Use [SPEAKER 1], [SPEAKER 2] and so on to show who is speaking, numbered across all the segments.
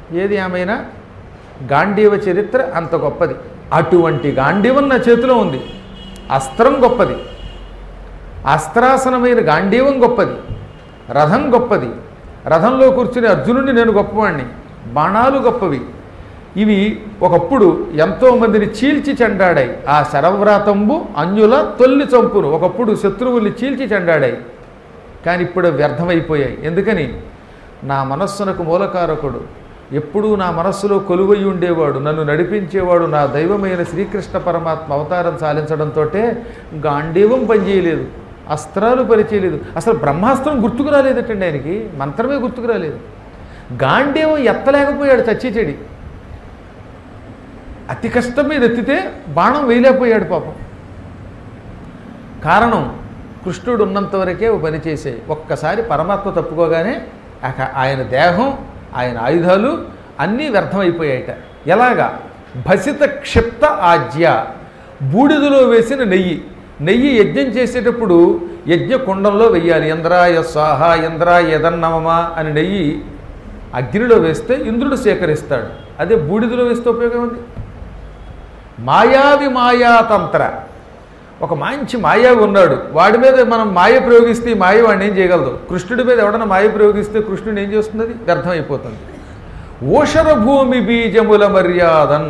[SPEAKER 1] ఏది ఏమైనా గాంధీవ చరిత్ర అంత గొప్పది అటువంటి గాంధీవం నా చేతిలో ఉంది అస్త్రం గొప్పది అస్త్రాసనమైన గాంధీవం గొప్పది రథం గొప్పది రథంలో కూర్చుని అర్జునుడిని నేను గొప్పవాణ్ణి బాణాలు గొప్పవి ఇవి ఒకప్పుడు ఎంతో మందిని చీల్చి చెండాడాయి ఆ శరవ్రాతంబు అన్యుల తొల్లి చంపును ఒకప్పుడు శత్రువుల్ని చీల్చి చెండాడాయి కానీ ఇప్పుడు వ్యర్థమైపోయాయి ఎందుకని నా మనస్సునకు మూలకారకుడు ఎప్పుడూ నా మనస్సులో కొలువై ఉండేవాడు నన్ను నడిపించేవాడు నా దైవమైన శ్రీకృష్ణ పరమాత్మ అవతారం సాధించడంతో గాంధీవం పనిచేయలేదు అస్త్రాలు పనిచేయలేదు అసలు బ్రహ్మాస్త్రం గుర్తుకు రాలేదటండి ఆయనకి మంత్రమే గుర్తుకు రాలేదు గాంధీవం ఎత్తలేకపోయాడు చచ్చి చెడి అతి కష్టం మీద ఎత్తితే బాణం వేయలేకపోయాడు పాపం కారణం కృష్ణుడు ఉన్నంత వరకే ఓ పని చేసే ఒక్కసారి పరమాత్మ తప్పుకోగానే అక- ఆయన దేహం ఆయన ఆయుధాలు అన్నీ వ్యర్థమైపోయాయట ఎలాగా భసిత క్షిప్త ఆజ్య బూడిదలో వేసిన నెయ్యి నెయ్యి యజ్ఞం చేసేటప్పుడు యజ్ఞ కుండంలో వెయ్యాలి ఇంద్రాయ స్వాహ ఇంద్రాయ యదన్నమమా అని నెయ్యి అగ్నిలో వేస్తే ఇంద్రుడు సేకరిస్తాడు అదే బూడిదలో వేస్తే ఉపయోగం ఉంది మాయావి మాయాతంత్ర ఒక మంచి మాయావి ఉన్నాడు వాడి మీద మనం మాయ ప్రయోగిస్తే ఈ మాయ వాడిని ఏం చేయగలదు కృష్ణుడి మీద ఎవడన్నా మాయ ప్రయోగిస్తే కృష్ణుడు ఏం చేస్తుంది అది వ్యర్థమైపోతుంది ఓషర భూమి బీజముల మర్యాదన్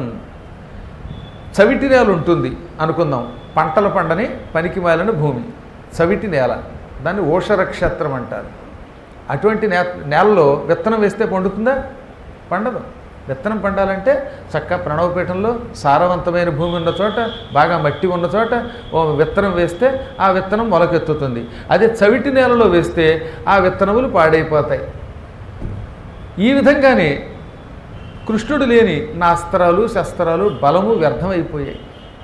[SPEAKER 1] చవిటి నేల ఉంటుంది అనుకుందాం పంటల పండని పనికి మాలిన భూమి చవిటి నేల దాన్ని ఓషర క్షేత్రం అంటారు అటువంటి నే నేలలో విత్తనం వేస్తే పండుతుందా పండదు విత్తనం పండాలంటే చక్క ప్రణవపీఠంలో సారవంతమైన భూమి ఉన్న చోట బాగా మట్టి ఉన్న చోట ఓ విత్తనం వేస్తే ఆ విత్తనం మొలకెత్తుతుంది అదే చవిటి నేలలో వేస్తే ఆ విత్తనములు పాడైపోతాయి ఈ విధంగానే కృష్ణుడు లేని నా అస్త్రాలు శస్త్రాలు బలము వ్యర్థమైపోయాయి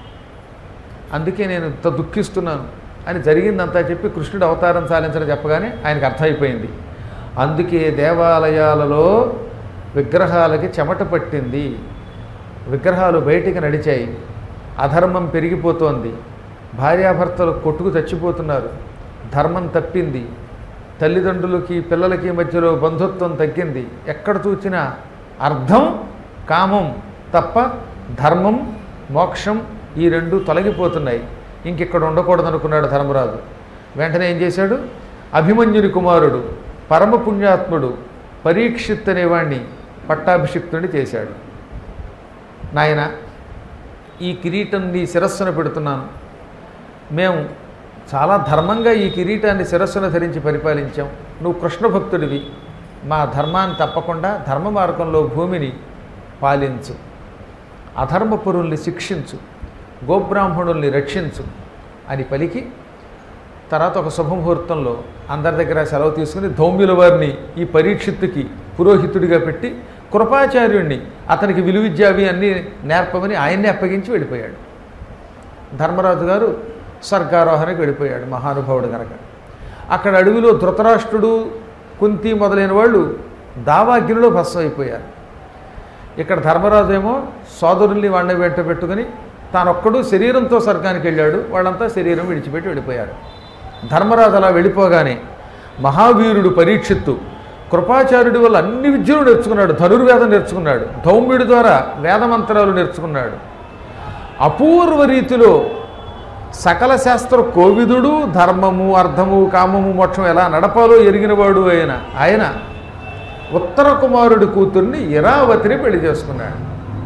[SPEAKER 1] అందుకే నేను ఇంత దుఃఖిస్తున్నాను అని జరిగిందంతా చెప్పి కృష్ణుడు అవతారం సాధించడం చెప్పగానే ఆయనకు అర్థమైపోయింది అందుకే దేవాలయాలలో విగ్రహాలకి చెమట పట్టింది విగ్రహాలు బయటికి నడిచాయి అధర్మం పెరిగిపోతోంది భార్యాభర్తలు కొట్టుకు చచ్చిపోతున్నారు ధర్మం తప్పింది తల్లిదండ్రులకి పిల్లలకి మధ్యలో బంధుత్వం తగ్గింది ఎక్కడ చూసినా అర్థం కామం తప్ప ధర్మం మోక్షం ఈ రెండు తొలగిపోతున్నాయి ఇంకిక్కడ ఉండకూడదు అనుకున్నాడు ధర్మరాజు వెంటనే ఏం చేశాడు అభిమన్యుని కుమారుడు పరమ పుణ్యాత్ముడు పరీక్షిత్ అనేవాణ్ణి పట్టాభిషిక్తుని చేశాడు నాయన ఈ కిరీటం నీ శిరస్సున పెడుతున్నాను మేము చాలా ధర్మంగా ఈ కిరీటాన్ని శిరస్సున ధరించి పరిపాలించాం నువ్వు కృష్ణ భక్తుడివి మా ధర్మాన్ని తప్పకుండా ధర్మ మార్గంలో భూమిని పాలించు అధర్మపురుల్ని శిక్షించు గోబ్రాహ్మణుల్ని రక్షించు అని పలికి తర్వాత ఒక శుభముహూర్తంలో అందరి దగ్గర సెలవు తీసుకుని ధౌమ్యుల వారిని ఈ పరీక్షిత్తుకి పురోహితుడిగా పెట్టి కృపాచార్యుణ్ణి అతనికి విలువిద్యావి అన్నీ నేర్పమని ఆయన్ని అప్పగించి వెళ్ళిపోయాడు ధర్మరాజు గారు స్వర్గారోహణకి వెళ్ళిపోయాడు మహానుభావుడు కనుక అక్కడ అడవిలో ధృతరాష్ట్రుడు కుంతి మొదలైన వాళ్ళు దావాగ్నిలో భస్మం అయిపోయారు ఇక్కడ ధర్మరాజు ఏమో సోదరుల్ని వాడిని వెంట పెట్టుకుని తానొక్కడు శరీరంతో స్వర్గానికి వెళ్ళాడు వాళ్ళంతా శరీరం విడిచిపెట్టి వెళ్ళిపోయారు ధర్మరాజు అలా వెళ్ళిపోగానే మహావీరుడు పరీక్షిత్తు కృపాచార్యుడి వల్ల అన్ని విద్యలు నేర్చుకున్నాడు ధనుర్వేదం నేర్చుకున్నాడు ధౌమ్యుడి ద్వారా వేదమంత్రాలు నేర్చుకున్నాడు అపూర్వ రీతిలో సకల శాస్త్ర కోవిదుడు ధర్మము అర్థము కామము మోక్షం ఎలా నడపాలో ఎరిగినవాడు ఆయన ఆయన ఉత్తర కుమారుడి కూతుర్ని ఇరావతిని పెళ్లి చేసుకున్నాడు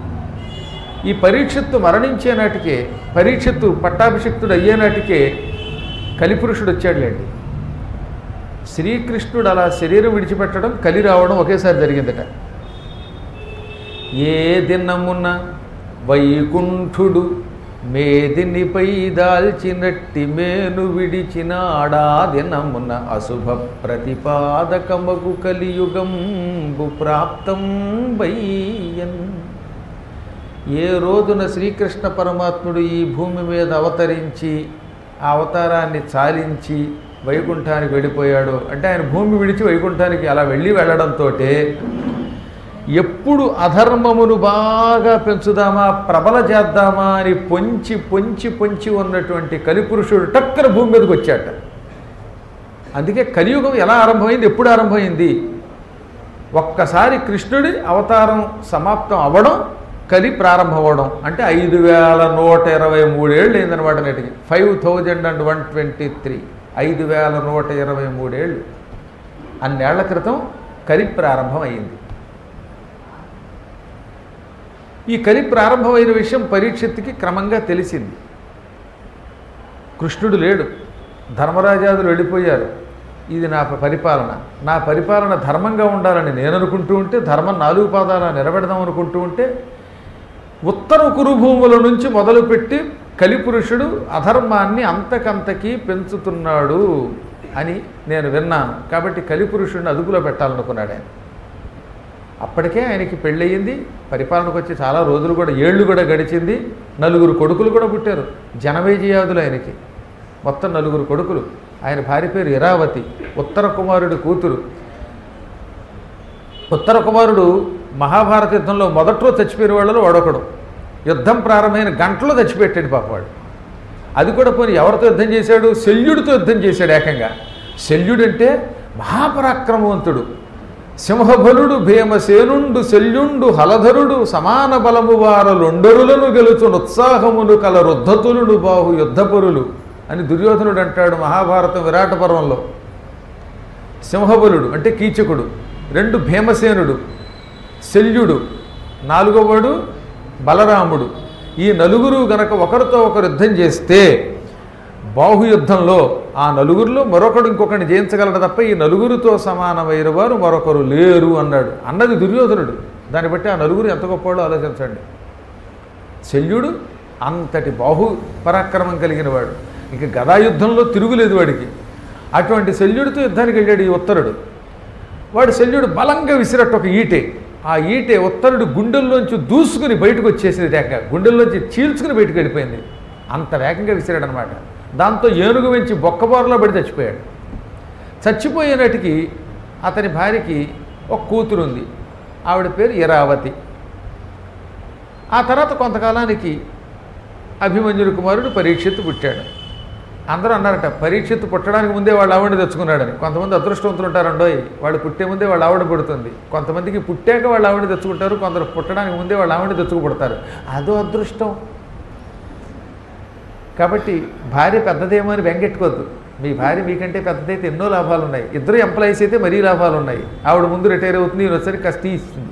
[SPEAKER 1] ఈ పరీక్షిత్తు మరణించే నాటికే పరీక్షిత్తు పట్టాభిషిక్తుడు అయ్యే నాటికే కలిపురుషుడు వచ్చాడులేండి శ్రీకృష్ణుడు అలా శరీరం విడిచిపెట్టడం కలి రావడం ఒకేసారి జరిగిందట ఏ దినమున వైకుంఠుడు మేదినిపై దాల్చినట్టి మేను విడిచినాడా దినమున అశుభ ప్రతిపాదకమగు కలియుగంబు ప్రాప్తం వయ్యన్ ఏ రోజున శ్రీకృష్ణ పరమాత్ముడు ఈ భూమి మీద అవతరించి ఆ అవతారాన్ని చాలించి వైకుంఠానికి వెళ్ళిపోయాడు అంటే ఆయన భూమి విడిచి వైకుంఠానికి అలా వెళ్ళి వెళ్ళడంతో ఎప్పుడు అధర్మమును బాగా పెంచుదామా ప్రబల చేద్దామా అని పొంచి పొంచి పొంచి ఉన్నటువంటి కలిపురుషుడు టక్కన భూమి మీదకి వచ్చాట అందుకే కలియుగం ఎలా ఆరంభమైంది ఎప్పుడు ఆరంభమైంది ఒక్కసారి కృష్ణుడి అవతారం సమాప్తం అవ్వడం కలి ప్రారంభం అవ్వడం అంటే ఐదు వేల నూట ఇరవై మూడేళ్ళు అయిందనమాట నేటికి five thousand and one twenty three ఐదు వేల నూట ఇరవై మూడేళ్ళు అన్నేళ్ల క్రితం కలి ప్రారంభం అయింది ఈ కలి ప్రారంభమైన విషయం పరీక్షత్తుకి క్రమంగా తెలిసింది కృష్ణుడు లేడు ధర్మరాజాదులు వెళ్ళిపోయారు ఇది నా పరిపాలన నా పరిపాలన ధర్మంగా ఉండాలని నేను అనుకుంటూ ఉంటే ధర్మం నాలుగు పాదాల నిలబెడదాం అనుకుంటూ ఉంటే ఉత్తర కురుభూముల నుంచి మొదలుపెట్టి కలిపురుషుడు అధర్మాన్ని అంతకంతకీ పెంచుతున్నాడు అని నేను విన్నాను కాబట్టి కలిపురుషుడిని అదుపులో పెట్టాలనుకున్నాడు ఆయన అప్పటికే ఆయనకి పెళ్ళయింది పరిపాలనకు వచ్చి చాలా రోజులు కూడా ఏళ్ళు కూడా గడిచింది నలుగురు కొడుకులు కూడా పుట్టారు జనమేజయాదులు ఆయనకి మొత్తం నలుగురు కొడుకులు ఆయన భార్య పేరు ఇరావతి ఉత్తర కుమారుడి కూతురు ఉత్తర కుమారుడు మహాభారత యుద్ధంలో మొదట్లో చచ్చిపోయిన వాళ్ళలో వాడొకడు యుద్ధం ప్రారంభమైన గంటలో చచ్చిపెట్టాడు పాపవాడు అది కూడా పోనీ ఎవరితో యుద్ధం చేశాడు శల్యుడితో యుద్ధం చేశాడు ఏకంగా శల్యుడు అంటే మహాపరాక్రమవంతుడు సింహబలుడు భీమసేనుండు శల్యుండు హలధరుడు సమాన బలము వారలుండరులను గెలుచు ఉత్సాహమును కల రుద్ధతులుడు బాహు యుద్ధపరులు అని దుర్యోధనుడు అంటాడు మహాభారతం విరాట పర్వంలో సింహబలుడు అంటే కీచకుడు రెండు భీమసేనుడు శల్యుడు నాలుగవడు బలరాముడు ఈ నలుగురు గనక ఒకరితో ఒకరు యుద్ధం చేస్తే బాహుయుద్ధంలో ఆ నలుగురిలో మరొకడు ఇంకొకరిని జయించగలడు తప్ప ఈ నలుగురితో సమానమైన వారు మరొకరు లేరు అన్నాడు అన్నది దుర్యోధనుడు దాన్ని బట్టి ఆ నలుగురు ఎంత గొప్పవాడో ఆలోచించండి శల్యుడు అంతటి బాహు పరాక్రమం కలిగిన వాడు ఇక గదాయుద్ధంలో తిరుగులేదు వాడికి అటువంటి శల్యుడితో యుద్ధానికి వెళ్ళాడు ఈ ఉత్తరుడు వాడు శల్యుడు బలంగా విసిరట్టు ఒక ఈటే ఆ ఈటే ఉత్తరుడు గుండెల్లోంచి దూసుకుని బయటకు వచ్చేసింది టేక గుండెల్లోంచి చీల్చుకుని బయటకు వెళ్ళిపోయింది అంత వేగంగా విసిరాడు అనమాట దాంతో ఏనుగు వెంచి బొక్కబోరలో పడి చచ్చిపోయాడు చచ్చిపోయేనాటికి అతని భార్యకి ఒక కూతురు ఉంది ఆవిడ పేరు ఇరావతి ఆ తర్వాత కొంతకాలానికి అభిమన్యుడి కుమారుడు పరీక్షిత్తు పుట్టాడు అందరూ అన్నారట పరీక్షిత్తు పుట్టడానికి ముందే వాళ్ళ ఆవిడ తెచ్చుకున్నాడని కొంతమంది అదృష్టవంతులు ఉంటారండోయ్ వాళ్ళు పుట్టే ముందే వాళ్ళ ఆవిడ పుడుతుంది కొంతమందికి పుట్టాక వాళ్ళ ఆవిడ తెచ్చుకుంటారు కొందరు పుట్టడానికి ముందే వాళ్ళ ఆవిడ తెచ్చుకు పుడతారు అదో అదృష్టం కాబట్టి భార్య పెద్దదేమో అని వెంగెట్టుకోవద్దు మీ భార్య మీకంటే పెద్దదైతే ఎన్నో లాభాలు ఉన్నాయి ఇద్దరు ఎంప్లాయీస్ అయితే మరీ లాభాలు ఉన్నాయి ఆవిడ ముందు రిటైర్ అవుతుంది ఈయన వచ్చరికి కష్టి ఇస్తుంది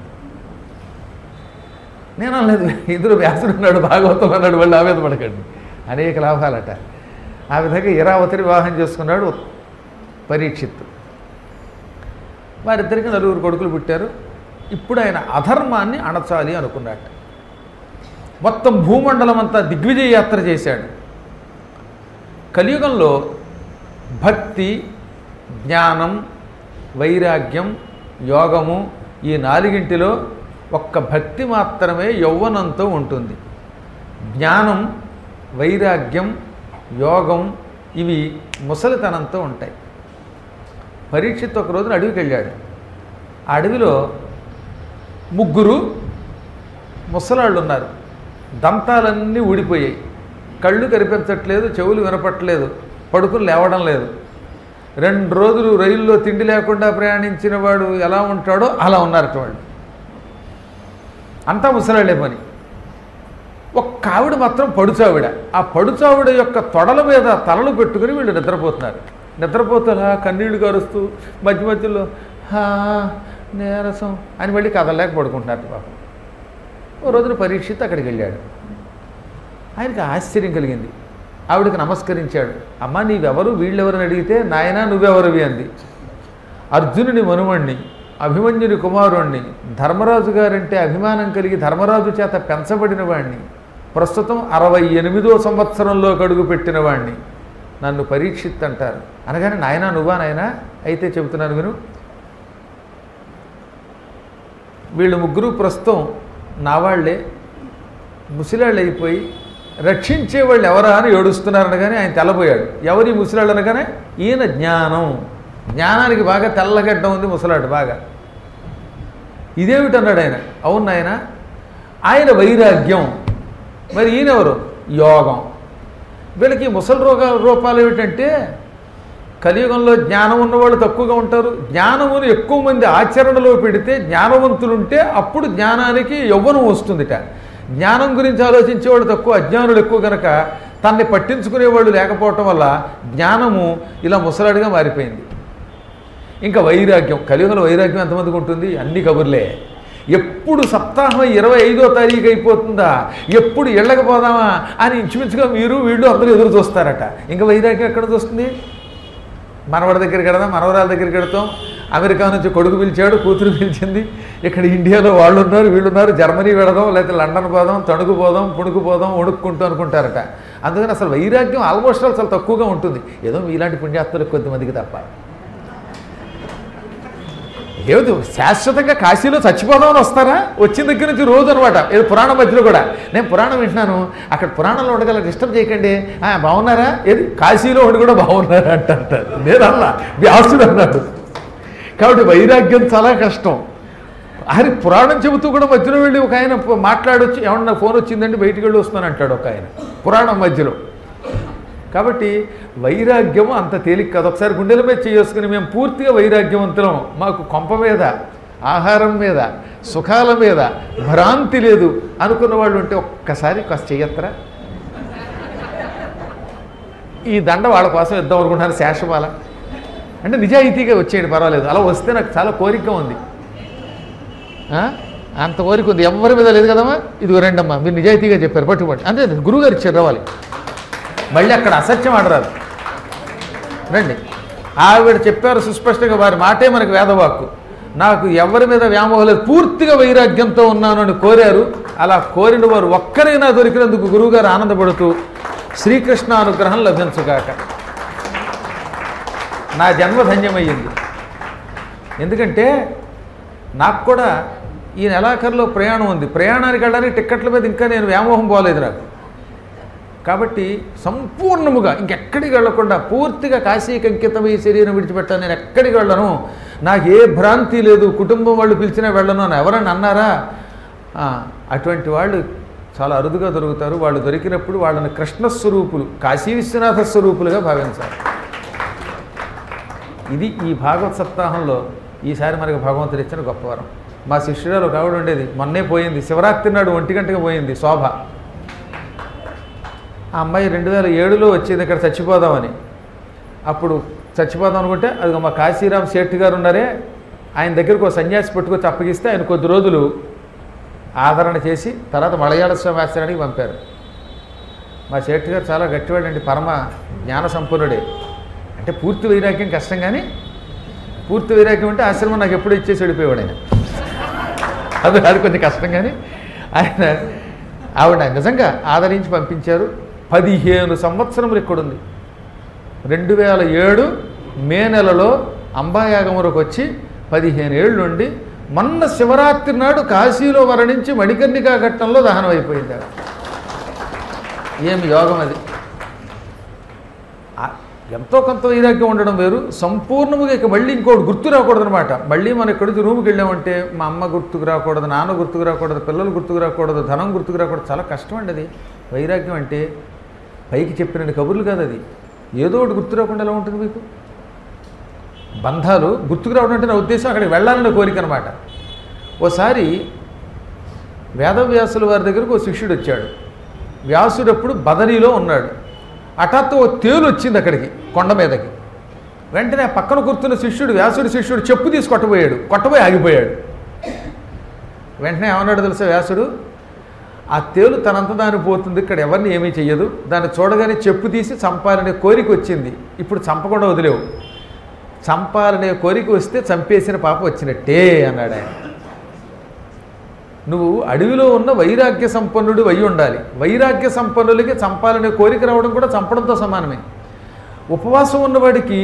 [SPEAKER 1] నేను అనలేదు ఇద్దరు వ్యాసుడు ఉన్నాడు భాగవతం అన్నాడు వాళ్ళు ఆవేద పడకండి అనేక లాభాలట ఆ విధంగా ఇరావతిని వివాహం చేసుకున్నాడు పరీక్షిత్తు వారిద్దరికి నలుగురు కొడుకులు పుట్టారు ఇప్పుడు ఆయన అధర్మాన్ని అణచాలి అనుకున్నాడు మొత్తం భూమండలం అంతా దిగ్విజయ యాత్ర చేశాడు కలియుగంలో భక్తి జ్ఞానం వైరాగ్యం యోగము ఈ నాలుగింటిలో ఒక్క భక్తి మాత్రమే యౌవనంతో ఉంటుంది జ్ఞానం వైరాగ్యం యోగం ఇవి ముసలితనంతో ఉంటాయి పరీక్షిత్ ఒక రోజున అడవికి వెళ్ళాడు ఆ అడవిలో ముగ్గురు ముసలాళ్ళు ఉన్నారు దంతాలన్నీ ఊడిపోయాయి కళ్ళు కనిపించట్లేదు చెవులు వినపట్లేదు పడుకుని లేవడం లేదు రెండు రోజులు రైల్లో తిండి లేకుండా ప్రయాణించిన వాడు ఎలా ఉంటాడో అలా ఉన్నారట వాళ్ళు అంతా ముసలాళ్లే పని ఒక్క ఆవిడ మాత్రం పడుచావిడ ఆ పడుచావిడ యొక్క తొడల మీద తలలు పెట్టుకుని వీళ్ళు నిద్రపోతున్నారు నిద్రపోతున్నా కన్నీళ్లు కరుస్తూ మధ్య మధ్యలో "హా, నీరసం అని మళ్ళీ కదలలేక పడుకుంటున్నారు పాపం ఓ రోజున పరీక్షిత్ అక్కడికి వెళ్ళాడు ఆయనకి ఆశ్చర్యం కలిగింది ఆవిడకి నమస్కరించాడు అమ్మ నీవెవరు వీళ్ళెవరని అడిగితే నాయనా నువ్వెవరివి అంది అర్జునుని మనుమణ్ణి అభిమన్యుని కుమారుణ్ణి ధర్మరాజు గారంటే అభిమానం కలిగి ధర్మరాజు చేత పెంచబడిన వాణ్ణి ప్రస్తుతం అరవై ఎనిమిదో సంవత్సరంలో కడుగు పెట్టిన వాణ్ణి నన్ను పరీక్షిత్ అంటారు అనగానే నాయనా నువ్వా నాయనా అయితే చెబుతున్నాను విను వీళ్ళు ముగ్గురు ప్రస్తుతం నా వాళ్ళే ముసిలాళ్ళు అయిపోయి రక్షించే వాళ్ళు ఎవరా అని ఏడుస్తున్నారు అనగానే ఆయన తెల్లబోయాడు ఎవరి ముసిలాళ్ళు అనగానే ఈయన జ్ఞానం జ్ఞానానికి బాగా తెల్లగడ్డ ఉంది ముసలాడు బాగా ఇదేమిటన్నాడు ఆయన అవును ఆయన ఆయన వైరాగ్యం మరి ఈయనెవరు యోగం వీళ్ళకి ముసలి రోగ రూపాలు ఏమిటంటే కలియుగంలో జ్ఞానం ఉన్నవాళ్ళు తక్కువగా ఉంటారు జ్ఞానమును ఎక్కువ మంది ఆచరణలో పెడితే జ్ఞానవంతులుంటే అప్పుడు జ్ఞానానికి యవ్వనం వస్తుందిట జ్ఞానం గురించి ఆలోచించేవాళ్ళు తక్కువ అజ్ఞానులు ఎక్కువ కనుక తన్ని పట్టించుకునేవాళ్ళు లేకపోవటం వల్ల జ్ఞానము ఇలా ముసలాడిగా మారిపోయింది ఇంకా వైరాగ్యం కలియుగంలో వైరాగ్యం ఎంతమందికి ఉంటుంది అన్ని కబుర్లే ఎప్పుడు సప్తాహం ఇరవై ఐదో తారీఖు అయిపోతుందా ఎప్పుడు ఇళ్ళకి పోదామా అని ఇంచుమించుగా మీరు వీళ్ళు అందరూ ఎదురు చూస్తారట ఇంకా వైరాగ్యం ఎక్కడ చూస్తుంది మనవడి దగ్గరికి వెడదాం మనవరాల దగ్గరికి వెడతాం అమెరికా నుంచి కొడుకు పిలిచాడు కూతురు పిలిచింది ఇక్కడ ఇండియాలో వాళ్ళు ఉన్నారు వీళ్ళు ఉన్నారు జర్మనీ వెడదాం లేకపోతే లండన్ పోదాం తణుకు పోదాం పుణుకు పోదాం వణుక్కుంటూ అనుకుంటారట అందుకని అసలు వైరాగ్యం ఆల్మోస్ట్ ఆల్ చాలా తక్కువగా ఉంటుంది ఏదో మీలాంటి పుణ్యాత్తులకు కొద్దిమందికి తప్ప ఏమిటి శాశ్వతంగా కాశీలో చచ్చిపోదామని వస్తారా వచ్చిన దగ్గర నుంచి రోజు అనమాట ఏదో పురాణం మధ్యలో కూడా నేను పురాణం వింటున్నాను అక్కడ పురాణంలో ఉండగల డిస్టర్బ్ చేయకండి "ఆ, బాగున్నారా ఏది కాశీలో ఉండి కూడా బాగున్నారా అంటారు నేను అలా వ్యాసుడు అన్నాడు కాబట్టి వైరాగ్యం చాలా కష్టం అది పురాణం చెబుతూ కూడా మధ్యలో వెళ్ళి ఒక ఆయన మాట్లాడొచ్చి ఏమన్నా ఫోన్ వచ్చిందండి బయటికి వెళ్ళి వస్తున్నాను అంటాడు ఒక ఆయన పురాణం మధ్యలో కాబట్టి వైరాగ్యం అంత తేలిక కాదు ఒకసారి గుండెల మీద చేసుకుని మేము పూర్తిగా వైరాగ్యవంతులం మాకు కొంప మీద ఆహారం మీద సుఖాల మీద భ్రాంతి లేదు అనుకున్న వాళ్ళు ఉంటే ఒక్కసారి కాస్త చెయ్యత్తరా ఈ దండ వాళ్ళ కోసం ఇద్దాం అనుకుంటున్నాను శేషమాల అంటే నిజాయితీగా వచ్చేయండి పర్వాలేదు అలా వస్తే నాకు చాలా కోరికగా ఉంది ఆ? అంత కోరిక ఉంది ఎవరి మీద లేదు కదమ్మా ఇదిగో రండమ్మా మీరు నిజాయితీగా చెప్పారు పట్టుబడి అంతే గురువుగారు ఇచ్చారు రావాలి మళ్ళీ అక్కడ అసత్యం ఆడరాదు రండి ఆవిడ చెప్పారు సుస్పష్టంగా వారి మాటే మనకు వేదవాక్కు నాకు ఎవరి మీద వ్యామోహం లేదు పూర్తిగా వైరాగ్యంతో ఉన్నాను అని కోరారు అలా కోరిన వారు ఒక్కరైనా దొరికినందుకు గురువుగారు ఆనందపడుతూ శ్రీకృష్ణ అనుగ్రహం లభించుగాక నా జన్మ ధన్యమయ్యింది ఎందుకంటే నాకు కూడా ఈ నెలాఖరులో ప్రయాణం ఉంది ప్రయాణానికి వెళ్ళడానికి టిక్కెట్ల మీద ఇంకా నేను వ్యామోహం పోలేదు నాకు కాబట్టి సంపూర్ణముగా ఇంకెక్కడికి వెళ్ళకుండా పూర్తిగా కాశీకి అంకితమై శరీరం విడిచిపెట్టాను నేను ఎక్కడికి వెళ్ళను నాకు ఏ భ్రాంతి లేదు కుటుంబం వాళ్ళు పిలిచినా వెళ్ళను అని ఎవరన్నా అన్నారా ఆ, అటువంటి వాళ్ళు చాలా అరుదుగా దొరుకుతారు వాళ్ళు దొరికినప్పుడు వాళ్ళని కృష్ణ స్వరూపులు కాశీ విశ్వనాథ స్వరూపులుగా భావించాలి ఇది ఈ భాగవత్ సప్తాహంలో ఈసారి మనకి భగవంతుడు ఇచ్చిన గొప్పవరం మా శిష్యురాలు ఒక ఆవిడ ఉండేది మొన్నే పోయింది శివరాత్రి నాడు ఒంటి గంటగా పోయింది శోభ ఆ అమ్మాయి రెండు వేల ఏడులో వచ్చింది ఇక్కడ చచ్చిపోదామని అప్పుడు చచ్చిపోదాం అనుకుంటే అది మా కాశీరామ్ శెట్టి గారు ఉన్నారే ఆయన దగ్గరకు ఒక సన్యాసి పట్టుకొచ్చి అప్పగిస్తే ఆయన కొద్ది రోజులు ఆదరణ చేసి తర్వాత మలయాళ స్వామి ఆశ్రయానికి పంపారు మా శెట్టి గారు చాలా గట్టివాడండి పరమ జ్ఞాన సంపన్నుడే అంటే పూర్తి వైరాగ్యం కష్టం కానీ పూర్తి వైరాగ్యం అంటే ఆశ్రమం నాకు ఎప్పుడూ ఇచ్చేసి వెళ్ళిపోయాడు ఆయన అది అది కొంచెం కష్టం కానీ ఆయన ఆవిడ నిజంగా ఆదరించి పంపించారు పదిహేను సంవత్సరములు ఇక్కడుంది రెండు వేల ఏడు మే నెలలో అంబాయాగములకు వచ్చి పదిహేను ఏళ్ళు ఉండి మొన్న శివరాత్రి నాడు కాశీలో మరణించి మణికర్ణికా ఘట్టంలో దహనం అయిపోయింది ఆవిడ. ఏమి యోగం అది ఆ- ఎంతో కొంత వైరాగ్యం ఉండడం వేరు సంపూర్ణముగా ఇక మళ్ళీ ఇంకోటి గుర్తు రాకూడదు అనమాట మళ్ళీ మనం ఇక్కడి నుంచి రూమ్కి వెళ్ళామంటే మా అమ్మ గుర్తుకు రాకూడదు నాన్న గుర్తుకు రాకూడదు పిల్లలు గుర్తుకు రాకూడదు ధనం గుర్తుకు రాకూడదు చాలా కష్టం అండి అది వైరాగ్యం అంటే పైకి చెప్పిన కబుర్లు కాదు అది ఏదో ఒకటి గుర్తు రాకుండా ఎలా ఉంటుంది మీకు బంధాలు గుర్తుకు రావడం అంటే నా ఉద్దేశం అక్కడికి వెళ్ళాలనే కోరిక అనమాట ఓసారి వేదవ్యాసుల వారి దగ్గరకు ఓ శిష్యుడు వచ్చాడు వ్యాసుడు అప్పుడు బదరీలో ఉన్నాడు హఠాత్తు ఓ తేలు వచ్చింది అక్కడికి కొండ మీదకి వెంటనే ఆ పక్కన కూర్చున్న శిష్యుడు వ్యాసుడి శిష్యుడు చెప్పు తీసి కొట్టబోయాడు కొట్టబోయి ఆగిపోయాడు వెంటనే ఏమన్నాడు తెలుసా వ్యాసుడు ఆ తేలు తనంత దాని పోతుంది ఇక్కడ ఎవరిని ఏమీ చెయ్యదు దాన్ని చూడగానే చెప్పు తీసి చంపాలనే కోరిక వచ్చింది ఇప్పుడు చంపకుండా వదిలేవు చంపాలనే కోరిక వస్తే చంపేసిన పాప వచ్చినట్టే అన్నాడు ఆయన నువ్వు అడవిలో ఉన్న వైరాగ్య సంపన్నుడు అయి ఉండాలి వైరాగ్య సంపన్నులకి చంపాలనే కోరిక రావడం కూడా చంపడంతో సమానమే ఉపవాసం ఉన్నవాడికి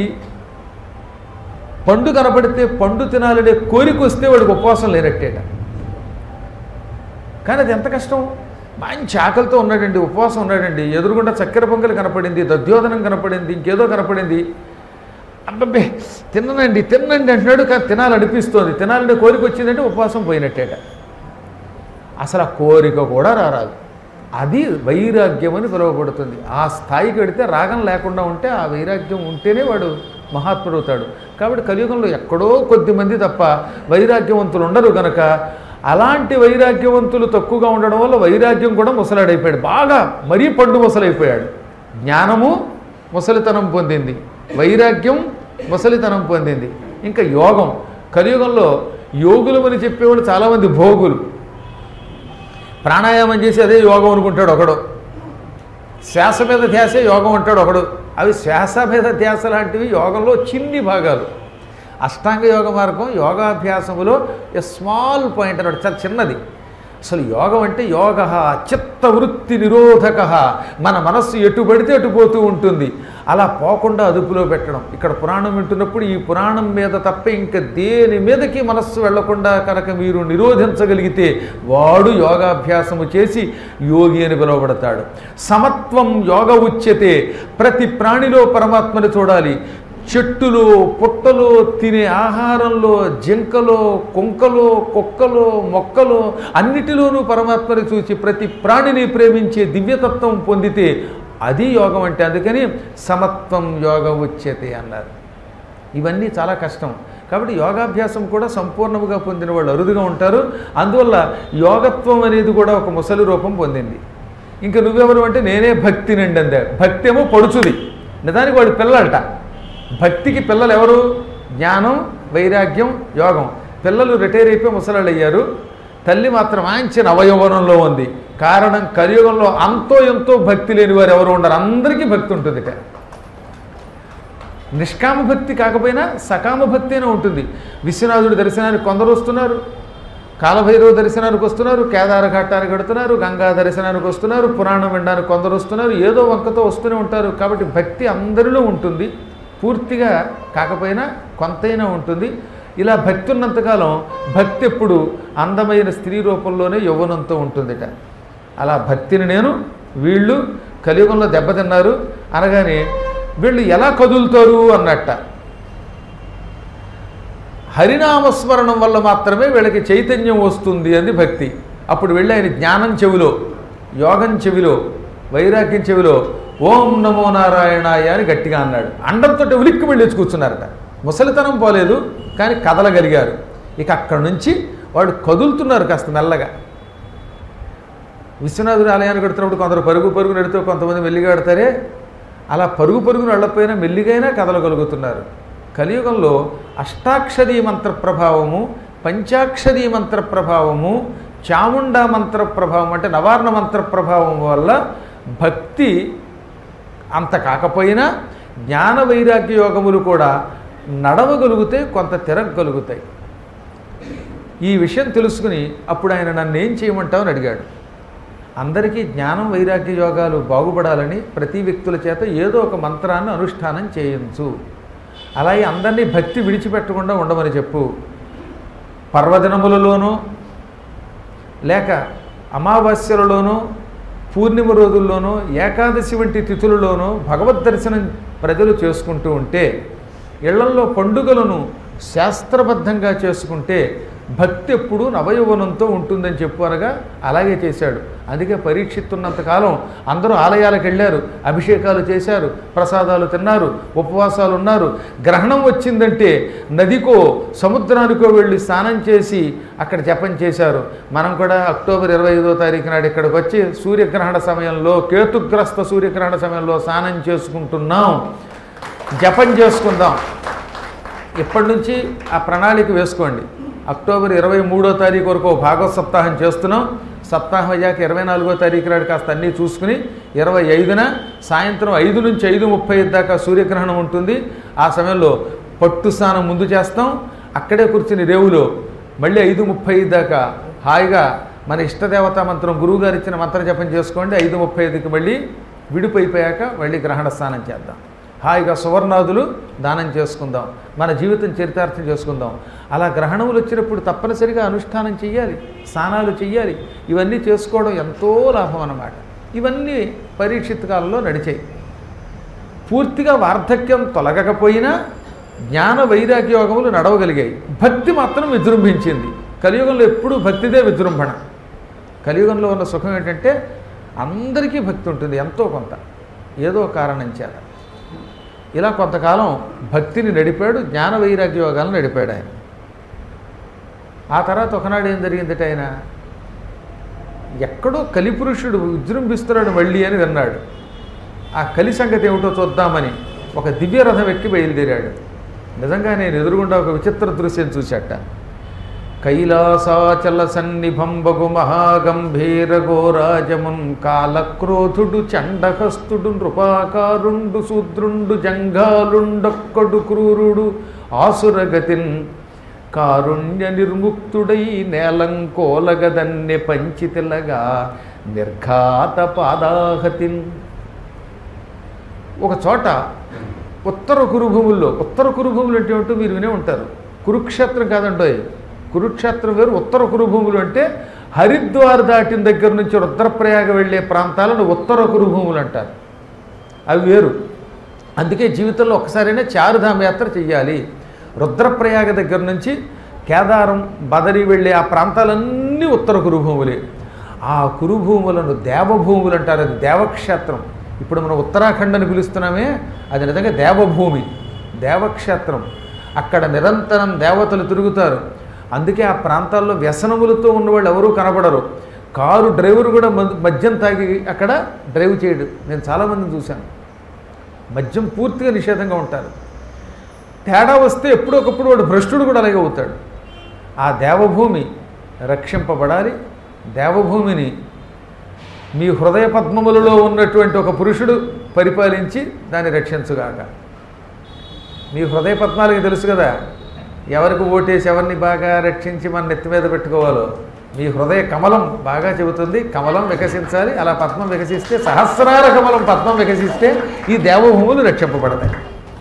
[SPEAKER 1] పండు కనపడితే పండు తినాలనే కోరిక వస్తే వాడికి ఉపవాసం లేనట్టేట కానీ అది ఎంత కష్టం మంచి ఆకలితో ఉన్నాడండి ఉపవాసం ఉన్నాడండి ఎదురుగుండా చక్కెర పొంగల్ కనపడింది దధ్యోదనం కనపడింది ఇంకేదో కనపడింది అబ్బబ్బే తిన్ననండి తిన్నండి అంటున్నాడు కానీ తినాలనిపిస్తోంది తినాలనే కోరిక వచ్చిందంటే ఉపవాసం పోయినట్టేట అసలు ఆ కోరిక కూడా రారాదు అది వైరాగ్యం అని పిలువబడుతుంది ఆ స్థాయికి వెడితే రాగం లేకుండా ఉంటే ఆ వైరాగ్యం ఉంటేనే వాడు మహాత్ముడు అవుతాడు కాబట్టి కలియుగంలో ఎక్కడో కొద్ది మంది తప్ప వైరాగ్యవంతులు ఉండరు గనక అలాంటి వైరాగ్యవంతులు తక్కువగా ఉండడం వల్ల వైరాగ్యం కూడా ముసలాడైపోయాడు బాగా మరీ పండు ముసలైపోయాడు జ్ఞానము ముసలితనం పొందింది వైరాగ్యం ముసలితనం పొందింది ఇంకా యోగం కలియుగంలో యోగులు అని చెప్పేవాళ్ళు చాలామంది భోగులు ప్రాణాయామం చేసి అదే యోగం అనుకుంటాడు ఒకడు శ్వాస మీద ధ్యాసే యోగం అంటాడు ఒకడు అవి శ్వాస మీద ధ్యాస లాంటివి యోగంలో చిన్ని భాగాలు అష్టాంగ యోగ మార్గం యోగాభ్యాసములో ఎ స్మాల్ పాయింట్ అన్నాడు చాలా చిన్నది అసలు యోగం అంటే యోగ చిత్త వృత్తి నిరోధక మన మనస్సు ఎటు పడితే అటు పోతూ ఉంటుంది అలా పోకుండా అదుపులో పెట్టడం ఇక్కడ పురాణం వింటున్నప్పుడు ఈ పురాణం మీద తప్ప ఇంకా దేని మీదకి మనస్సు వెళ్లకుండా కనుక మీరు నిరోధించగలిగితే వాడు యోగాభ్యాసము చేసి యోగి అని పిలువబడతాడు సమత్వం యోగ ఉచ్యతే ప్రతి ప్రాణిలో పరమాత్మని చూడాలి చెట్టులో పుట్టలో తినే ఆహారంలో జింకలో కుంకలో కుక్కలో మొక్కలో అన్నిటిలోనూ పరమాత్మని చూసి ప్రతి ప్రాణిని ప్రేమించే దివ్యతత్వం పొందితే అది యోగం అంటే అందుకని సమత్వం యోగ ఉచ్యతే అన్నారు ఇవన్నీ చాలా కష్టం కాబట్టి యోగాభ్యాసం కూడా సంపూర్ణముగా పొందిన వాళ్ళు అరుదుగా ఉంటారు అందువల్ల యోగత్వం అనేది కూడా ఒక ముసలి రూపం పొందింది ఇంకా నువ్వెవరు అంటే నేనే భక్తి నిండి అందే భక్తి ఏమో పడుచుది నిజానికి వాడి పిల్లలట భక్తికి పిల్లలు ఎవరు జ్ఞానం వైరాగ్యం యోగం పిల్లలు రిటైర్ అయిపోయి ముసలాళ్ళు అయ్యారు తల్లి మాత్రం ఆంచిన అవయవనంలో ఉంది కారణం కలియుగంలో అంతో ఎంతో భక్తి లేని వారు ఎవరు ఉండరు అందరికీ భక్తి ఉంటుంది ఇక నిష్కామ భక్తి కాకపోయినా సకామ భక్తి అయినా ఉంటుంది విశ్వనాథుడి దర్శనానికి కొందరు వస్తున్నారు కాలభైరవ దర్శనానికి వస్తున్నారు కేదార ఘట్టానికి వెడుతున్నారు గంగా దర్శనానికి వస్తున్నారు పురాణం వినడానికి కొందరు వస్తున్నారు ఏదో వంకతో వస్తూనే ఉంటారు కాబట్టి భక్తి అందరిలో ఉంటుంది పూర్తిగా కాకపోయినా కొంతైనా ఉంటుంది ఇలా భక్తి ఉన్నంతకాలం భక్తి ఎప్పుడు అందమైన స్త్రీ రూపంలోనే యవ్వనంతో ఉంటుందిట అలా భక్తిని నేను వీళ్ళు కలియుగంలో దెబ్బతిన్నారు అనగానే వీళ్ళు ఎలా కదులుతారు అన్నట్ట హరినామస్మరణం వల్ల మాత్రమే వీళ్ళకి చైతన్యం వస్తుంది అని భక్తి అప్పుడు వెళ్ళి ఆయన జ్ఞానం చెవిలో యోగం చెవిలో వైరాగ్యం చెవిలో ఓం నమో నారాయణాయ అని గట్టిగా అన్నాడు అండంతో ఉలిక్కి వెళ్ళి వచ్చి కూర్చున్నారట ముసలితనం పోలేదు కానీ కదలగలిగారు ఇక అక్కడి నుంచి వాడు కదులుతున్నారు కాస్త మెల్లగా విశ్వనాథుడి ఆలయానికి కడుతున్నప్పుడు కొందరు పరుగు పరుగు నడితే కొంతమంది మెల్లిగా ఆడతారే అలా పరుగు పరుగును వెళ్ళకపోయినా మెల్లిగైనా కదలగలుగుతున్నారు కలియుగంలో అష్టాక్షరీ మంత్ర ప్రభావము పంచాక్షరీ మంత్ర ప్రభావము చాముండా మంత్ర ప్రభావం అంటే నవార్ణ మంత్ర ప్రభావం వల్ల భక్తి అంత కాకపోయినా జ్ఞాన వైరాగ్య యోగములు కూడా నడవగలుగుతే కొంత తిరగగలుగుతాయి ఈ విషయం తెలుసుకుని అప్పుడు ఆయన నన్ను ఏం చేయమంటావు అని అడిగాడు అందరికీ జ్ఞానం వైరాగ్య యోగాలు బాగుపడాలని ప్రతి వ్యక్తుల చేత ఏదో ఒక మంత్రాన్ని అనుష్ఠానం చేయించు అలాగే అందరినీ భక్తి విడిచిపెట్టకుండా ఉండమని చెప్పు పర్వదినములలోనూ లేక అమావాస్యలలోనూ పూర్ణిమ రోజుల్లోనూ ఏకాదశి వంటి తిథులలోనూ భగవద్ దర్శనం ప్రజలు చేసుకుంటూ ఉంటే ఇళ్లల్లో పండుగలను శాస్త్రబద్ధంగా చేసుకుంటే భక్తి ఎప్పుడూ నవయౌవనంతో ఉంటుందని చెప్పు అనగా అలాగే చేశాడు అందుకే పరీక్షిస్తున్నంతకాలం అందరూ ఆలయాలకు వెళ్ళారు అభిషేకాలు చేశారు ప్రసాదాలు తిన్నారు ఉపవాసాలు ఉన్నారు గ్రహణం వచ్చిందంటే నదికో సముద్రానికో వెళ్ళి స్నానం చేసి అక్కడ జపం చేశారు మనం కూడా అక్టోబర్ ఇరవై ఐదో తారీఖు నాడు ఇక్కడికి వచ్చి సూర్యగ్రహణ సమయంలో కేతుగ్రస్త సూర్యగ్రహణ సమయంలో స్నానం చేసుకుంటున్నాం జపం చేసుకుందాం ఇప్పటి నుంచి ఆ ప్రణాళిక వేసుకోండి అక్టోబర్ ఇరవై మూడో తారీఖు వరకు ఓ భాగవత సప్తాహం చేస్తున్నాం సప్తాహం అయ్యాక ఇరవై నాలుగో తారీఖు నాడు కాస్త అన్నీ చూసుకుని ఇరవై ఐదున సాయంత్రం ఐదు నుంచి ఐదు ముప్పై ఐదు దాకా సూర్యగ్రహణం ఉంటుంది ఆ సమయంలో పట్టు స్నానం ముందు చేస్తాం అక్కడే కూర్చుని రేవులో మళ్ళీ ఐదు ముప్పై ఐదు దాకా హాయిగా మన ఇష్టదేవతా మంత్రం గురువుగారు ఇచ్చిన మంత్ర జపం చేసుకోండి ఐదు ముప్పై ఐదుకి మళ్ళీ విడిపోయిపోయాక మళ్ళీ గ్రహణ స్నానం చేద్దాం హాయిగా సువర్ణాదులు దానం చేసుకుందాం మన జీవితం చరితార్థం చేసుకుందాం అలా గ్రహణములు వచ్చినప్పుడు తప్పనిసరిగా అనుష్ఠానం చెయ్యాలి స్నానాలు చెయ్యాలి ఇవన్నీ చేసుకోవడం ఎంతో లాభం అన్నమాట ఇవన్నీ పరీక్షిత్ కాలంలో నడిచాయి పూర్తిగా వార్ధక్యం తొలగకపోయినా జ్ఞాన వైరాగ్య యోగములు నడవగలిగాయి భక్తి మాత్రం విజృంభించింది కలియుగంలో ఎప్పుడూ భక్తిదే విజృంభణ కలియుగంలో ఉన్న సుఖం ఏంటంటే అందరికీ భక్తి ఉంటుంది ఎంతో కొంత ఏదో కారణం చేత ఇలా కొంతకాలం భక్తిని నడిపాడు జ్ఞాన వైరాగ్య యోగాలను నడిపాడు ఆయన ఆ తర్వాత ఒకనాడు ఏం జరిగిందట ఆయన ఎక్కడో కలిపురుషుడు విజృంభిస్తున్నాడు మళ్ళీ అని విన్నాడు ఆ కలి సంగతి ఏమిటో చూద్దామని ఒక దివ్య రథం ఎక్కి బయలుదేరాడు నిజంగా నేను ఎదురుగుండా ఒక విచిత్ర దృశ్యం చూశాట కైలాసాచల సన్నిభంబగు మహాగంభీర గోరాజమున్ కాలక్రోధుడు చండహస్తుడు నృపాకారుండు శూద్రుండు జంఘాలుండొక్కడు క్రూరుడు ఆసురగతిన్ కారుణ్య నిర్ముక్తుడై నేలంకోలగదన్నె పంచితిలగా నిర్ఘాత పాదాహతిన్ ఒక చోట ఉత్తర కురుభూముల్లో ఉత్తర కురుభూములు అంటే ఏమిటో మీరు వినే ఉంటారు కురుక్షేత్రం కాదండోయ్ కురుక్షేత్రం వేరు ఉత్తర కురుభూములు అంటే హరిద్వార్ దాటిన దగ్గర నుంచి రుద్రప్రయాగ వెళ్ళే ప్రాంతాలను ఉత్తర కురుభూములు అంటారు అవి వేరు అందుకే జీవితంలో ఒకసారైనా చారుధామ యాత్ర చెయ్యాలి రుద్రప్రయాగ దగ్గర నుంచి కేదారం బదరి వెళ్ళే ఆ ప్రాంతాలన్నీ ఉత్తర కురుభూములే ఆ కురుభూములను దేవభూములు అంటారు అది దేవక్షేత్రం ఇప్పుడు మనం ఉత్తరాఖండ్ అని పిలుస్తున్నామే అది నిజంగా దేవభూమి దేవక్షేత్రం అక్కడ నిరంతరం దేవతలు తిరుగుతారు అందుకే ఆ ప్రాంతాల్లో వ్యసనములతో ఉన్నవాళ్ళు ఎవరూ కనబడరు కారు డ్రైవర్ కూడా మద్- మద్యం తాగి అక్కడ డ్రైవ్ చేయడు నేను చాలామందిని చూశాను మద్యం పూర్తిగా నిషేధంగా ఉంటారు తేడా వస్తే ఎప్పుడొకప్పుడు వాడు భ్రష్టుడు కూడా అలాగే అవుతాడు ఆ దేవభూమి రక్షింపబడాలి దేవభూమిని మీ హృదయ పద్మములలో ఉన్నటువంటి ఒక పురుషుడు పరిపాలించి దాన్ని రక్షించుగాక మీ హృదయ పద్మాలకి తెలుసు కదా ఎవరికి ఓటేసి ఎవరిని బాగా రక్షించి మన నెత్తి మీద పెట్టుకోవాలో మీ హృదయ కమలం బాగా చెబుతుంది కమలం వికసించాలి అలా పద్మం వికసిస్తే సహస్రార కమలం పద్మం వికసిస్తే ఈ దేవభూములు రక్షింపబడతాయి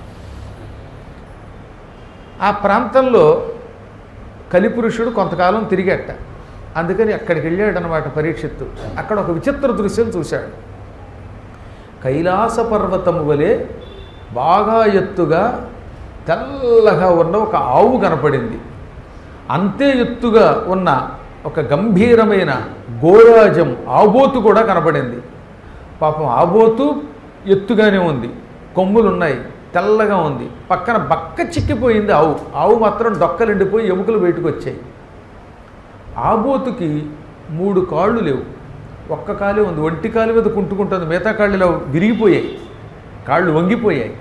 [SPEAKER 1] ఆ ప్రాంతంలో కలిపురుషుడు కొంతకాలం తిరిగట్ట అందుకని అక్కడికి వెళ్ళాడు అనమాట పరీక్షిత్తు అక్కడ ఒక విచిత్ర దృశ్యం చూశాడు కైలాస పర్వతము వలె బాగా ఎత్తుగా తెల్లగా ఉన్న ఒక ఆవు కనపడింది అంతే ఎత్తుగా ఉన్న ఒక గంభీరమైన గోరాజం ఆబోతు కూడా కనపడింది పాపం ఆబోతు ఎత్తుగానే ఉంది కొమ్ములు ఉన్నాయి తెల్లగా ఉంది పక్కన బక్క చిక్కిపోయింది ఆవు ఆవు మాత్రం డొక్కలుండిపోయి ఎముకలు బయటకు వచ్చాయి ఆబోతుకి మూడు కాళ్ళు లేవు ఒక్క కాలే ఉంది ఒంటి కాలు మీద కుంటుకుంటుంది మిగతా కాళ్ళు ఇలా విరిగిపోయాయి కాళ్ళు వంగిపోయాయి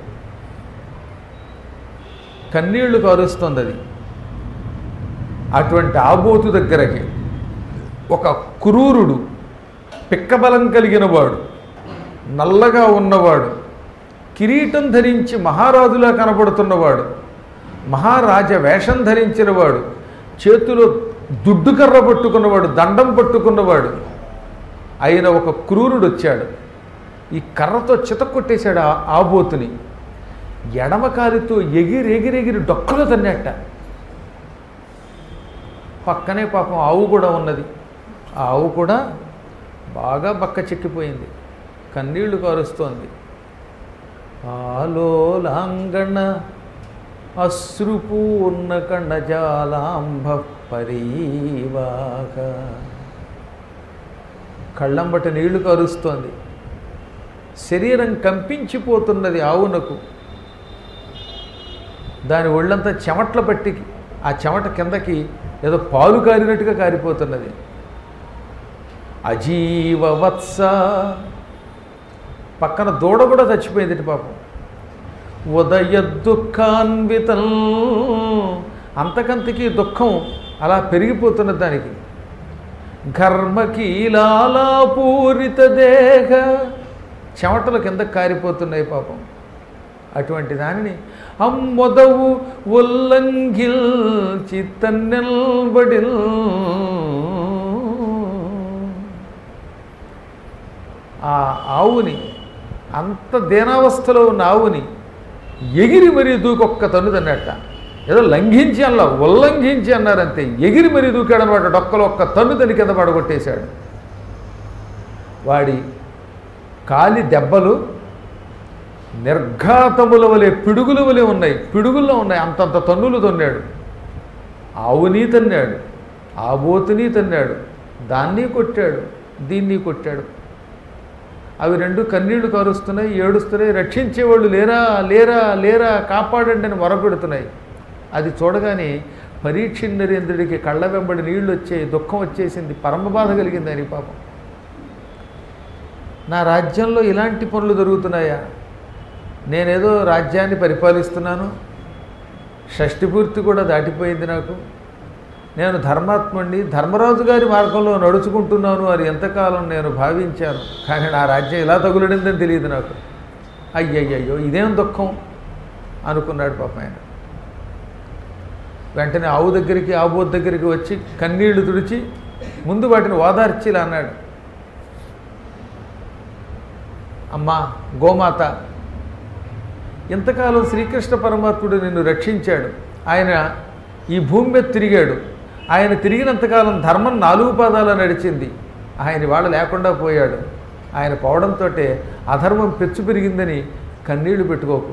[SPEAKER 1] కన్నీళ్లు కారుస్తుంది అది అటువంటి ఆబోతు దగ్గరకి ఒక క్రూరుడు పిక్కబలం కలిగిన వాడు నల్లగా ఉన్నవాడు కిరీటం ధరించి మహారాజులా కనబడుతున్నవాడు మహారాజ వేషం ధరించినవాడు చేతిలో దుడ్డు కర్ర పట్టుకున్నవాడు దండం పట్టుకున్నవాడు అయిన ఒక క్రూరుడు వచ్చాడు ఈ కర్రతో చితక్కొట్టేశాడు ఆ ఆబోతుని ఎడమ కాలితో ఎగిరి ఎగిరి ఎగిరి డొక్కలు తన్నట్ట పక్కనే పాపం ఆవు కూడా ఉన్నది ఆ ఆవు కూడా బాగా బక్క చిక్కిపోయింది కన్నీళ్లు కారుస్తోంది ఆలోలాంగణ అశ్రుపూర్ణ కణజాలాంబ పరీవాక కళ్ళంబట నీళ్లు కరుస్తోంది శరీరం కంపించిపోతున్నది ఆవునకు దాని ఒళ్ళంతా చెమట్ల పట్టి ఆ చెమట కిందకి ఏదో పాలు కారినట్టుగా కారిపోతున్నది అజీవ వత్స పక్కన దూడ కూడా చచ్చిపోయింది పాపం ఉదయ దుఃఖాన్వితం అంతకంతకి దుఃఖం అలా పెరిగిపోతున్నది దానికి ఘర్మకీలాపూరిత దేహ చెమటల కింద కారిపోతున్నాయి పాపం అటువంటి దానిని అమ్మొదవు ఉల్లంఘిల్ చిత్తన్నెల్బడిల్ ఆ ఆవుని అంత దీనావస్థలో ఉన్న ఆవుని ఎగిరి మరీ దూకొక్క తన్ను తన్నట్ట ఏదో లంఘించి అలా ఉల్లంఘించి అన్నారంతే ఎగిరి మరీ దూకాడు అనమాట డొక్కలో ఒక్క తన్ను తని కింద పడగొట్టేశాడు వాడి కాలి దెబ్బలు నిర్ఘాతముల వలె పిడుగుల వలె ఉన్నాయి పిడుగుల్లో ఉన్నాయి అంతంత తన్నులు తన్నాడు ఆవుని తన్నాడు ఆబోతుని తన్నాడు దాన్ని కొట్టాడు దీన్ని కొట్టాడు అవి రెండు కన్నీళ్లు కారుస్తున్నాయి ఏడుస్తున్నాయి రక్షించేవాళ్ళు లేరా లేరా లేరా కాపాడండి అని మొరపెడుతున్నాయి అది చూడగానే పరీక్ష నరేంద్రుడికి కళ్ళ వెంబడి నీళ్లు వచ్చాయి దుఃఖం వచ్చేసింది పరమ బాధ కలిగింది అని పాపం నా రాజ్యంలో ఇలాంటి పనులు జరుగుతున్నాయా నేనేదో రాజ్యాన్ని పరిపాలిస్తున్నాను షష్ఠి పూర్తి కూడా దాటిపోయింది నాకు నేను ధర్మాత్ముడిని ధర్మరాజు గారి మార్గంలో నడుచుకుంటున్నాను అని ఎంతకాలం నేను భావించాను కానీ నా రాజ్యం ఇలా తగులడిందని తెలియదు నాకు అయ్యయ్యయ్యో ఇదేం దుఃఖం అనుకున్నాడు పాప ఆయన వెంటనే ఆవు దగ్గరికి ఆబోత్ దగ్గరికి వచ్చి కన్నీళ్లు తుడిచి ముందు వాటిని ఓదార్చి ఇలా అన్నాడు అమ్మా గోమాత ఇంతకాలం శ్రీకృష్ణ పరమాత్ముడు నిన్ను రక్షించాడు ఆయన ఈ భూమి మీద తిరిగాడు ఆయన తిరిగినంతకాలం ధర్మం నాలుగు పాదాల నడిచింది ఆయన ఇవాళ లేకుండా పోయాడు ఆయన పోవడంతో అధర్మం పెచ్చు పెరిగిందని కన్నీళ్లు పెట్టుకోకు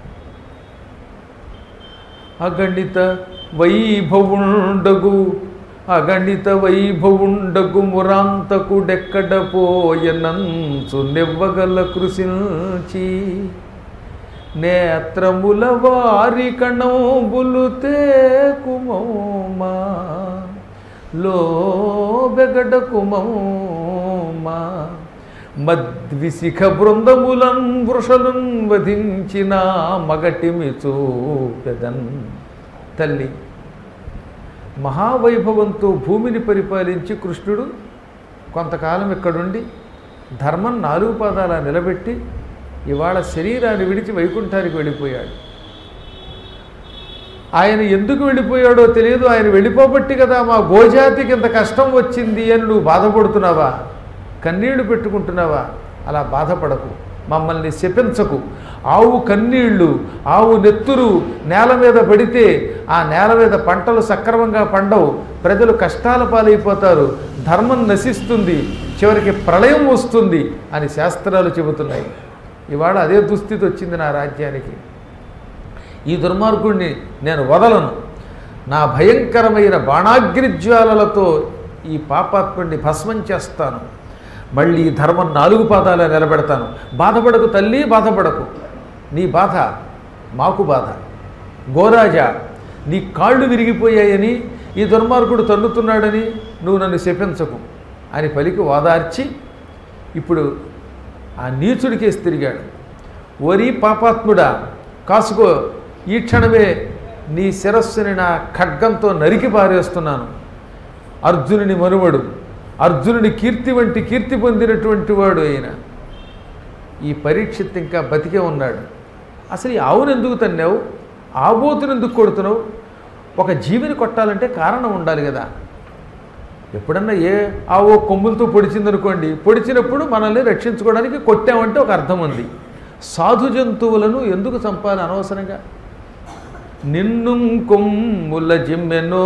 [SPEAKER 1] అగణిత వైభవుండగు అగణిత వైభవుండగు మురాంతకుడెక్కడ పోయనంచు నెవ్వగల కృషించి నేత్రముల వారి కణంబులు తేకుమౌమా లో బెగడ కుమౌమా మద్విశిఖ బృందములన్ వృషలున్ వధించిన మగటిమి చూపెదన్ తల్లి మహావైభవంతో భూమిని పరిపాలించి కృష్ణుడు కొంతకాలం ఇక్కడుండి ధర్మం నాలుగు పాదాల నిలబెట్టి ఇవాళ శరీరాన్ని విడిచి వైకుంఠానికి వెళ్ళిపోయాడు ఆయన ఎందుకు వెళ్ళిపోయాడో తెలియదు ఆయన వెళ్ళిపోబట్టి కదా మా గోజాతికి ఇంత కష్టం వచ్చింది అని నువ్వు బాధపడుతున్నావా కన్నీళ్లు పెట్టుకుంటున్నావా అలా బాధపడకు మమ్మల్ని శపించకు ఆవు కన్నీళ్లు ఆవు నెత్తురు నేల మీద పడితే ఆ నేల మీద పంటలు సక్రమంగా పండవు ప్రజలు కష్టాల పాలైపోతారు ధర్మం నశిస్తుంది చివరికి ప్రళయం వస్తుంది అని శాస్త్రాలు చెబుతున్నాయి ఇవాళ అదే దుస్థితి వచ్చింది నా రాజ్యానికి ఈ దుర్మార్గుణ్ణి నేను వదలను నా భయంకరమైన బాణాగ్రిజ్వాలలతో ఈ పాపాత్ముడిని భస్మం చేస్తాను మళ్ళీ ఈ ధర్మం నాలుగు పాదాలే నిలబెడతాను బాధపడకు తల్లి బాధపడకు నీ బాధ మాకు బాధ గోరాజా నీ కాళ్ళు విరిగిపోయాయని ఈ దుర్మార్గుడు తన్నుతున్నాడని నువ్వు నన్ను శపించకు అని పలికి ఓదార్చి ఇప్పుడు ఆ నీచుడికేసి తిరిగాడు ఓరి పాపాత్ముడా కాసుకో ఈ క్షణమే నీ శిరస్సుని నా ఖడ్గంతో నరికి పారేస్తున్నాను అర్జునుని మనువడు అర్జునుని కీర్తి వంటి కీర్తి పొందినటువంటి వాడు ఆయన ఈ పరీక్షిత్ ఇంకా బతికే ఉన్నాడు అసలు ఈ ఆవును ఎందుకు తన్నావు ఆబోతును ఎందుకు కొడుతున్నావు ఒక జీవిని కొట్టాలంటే కారణం ఉండాలి కదా ఎప్పుడన్నా ఏ ఆవో కొమ్ములతో పొడిచిందనుకోండి పొడిచినప్పుడు మనల్ని రక్షించుకోవడానికి కొట్టామంటే ఒక అర్థం ఉంది సాధు జంతువులను ఎందుకు చంపాలి అనవసరంగా నిన్ను కొమ్ముల జిమ్మెనో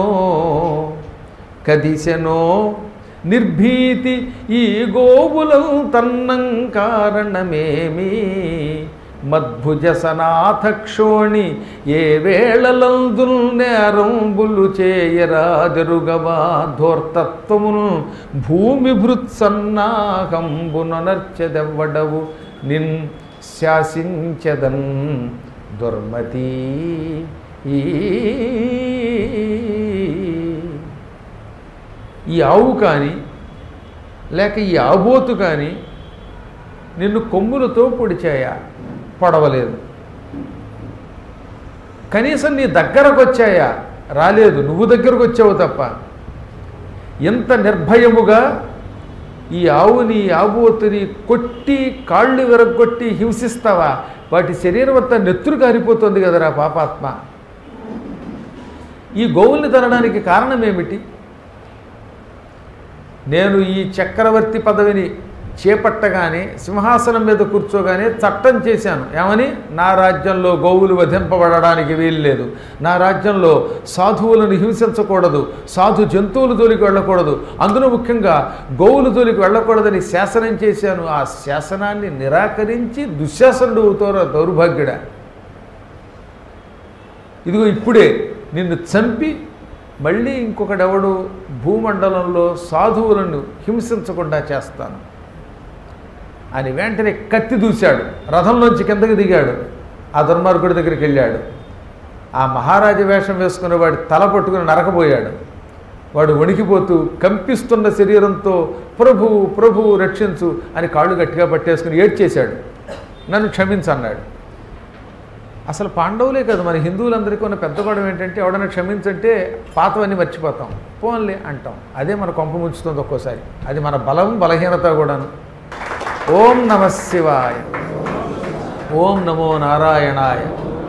[SPEAKER 1] కదిసెనో నిర్భీతి ఈ గోవులం తన్నం కారణమేమి మద్భుజ సనాథక్షోణి ఏ వేళలందుల్ నేరంబులు చేయరాదెరుగవా ధోర్తత్వమును భూమి భృత్సన్నాహంబునర్చెదెవ్వడవు నిన్ శాసించదన్ దుర్మతి ఈ ఈ ఆవు కానీ లేక ఈ ఆబోతు కానీ నిన్ను కొమ్ములతో పొడిచాయా పొడవలేదు కనీసం నీ దగ్గరకు వచ్చాయా రాలేదు నువ్వు దగ్గరకు వచ్చావు తప్ప ఎంత నిర్భయముగా ఈ ఆవుని ఆబోతుని కొట్టి కాళ్ళు విరగొట్టి హింసిస్తావా వాటి శరీరం అంతా నెత్తురు కారిపోతుంది కదరా పాపాత్మ ఈ గోవుల్ని తనడానికి కారణం ఏమిటి నేను ఈ చక్రవర్తి పదవిని చేపట్టగానే సింహాసనం మీద కూర్చోగానే చట్టం చేశాను ఏమని నా రాజ్యంలో గోవులు వధింపబడడానికి వీల్లేదు నా రాజ్యంలో సాధువులను హింసించకూడదు సాధు జంతువులు జోలికి వెళ్ళకూడదు అందులో ముఖ్యంగా గోవుల జోలికి వెళ్ళకూడదని శాసనం చేశాను ఆ శాసనాన్ని నిరాకరించి దుశ్శాసనుడు అవుతారు దౌర్భాగ్యుడా ఇదిగో ఇప్పుడే నిన్ను చంపి మళ్ళీ ఇంకొకడెవడు భూమండలంలో సాధువులను హింసించకుండా చేస్తాను అని వెంటనే కత్తి దూశాడు రథంలోంచి కిందకి దిగాడు ఆ దుర్మార్గుడి దగ్గరికి వెళ్ళాడు ఆ మహారాజ వేషం వేసుకున్న వాడి తల పట్టుకుని నరకబోయాడు వాడు వణికిపోతూ కంపిస్తున్న శరీరంతో ప్రభు ప్రభు రక్షించు అని కాళ్ళు గట్టిగా పట్టేసుకుని ఏడ్చేశాడు నన్ను క్షమించన్నాడు అసలు పాండవులే కాదు మన హిందువులందరికీ ఉన్న పెద్ద గొడవ ఏంటంటే ఎవడన్నా క్షమించంటే పాతవన్నీ మర్చిపోతాం పోన్లే అంటాం అదే మన కొంప ముంచుతుంది ఒక్కోసారి అది మన బలం బలహీనత కూడాను ఓం నమ శివాయ ఓం నమో నారాయణాయ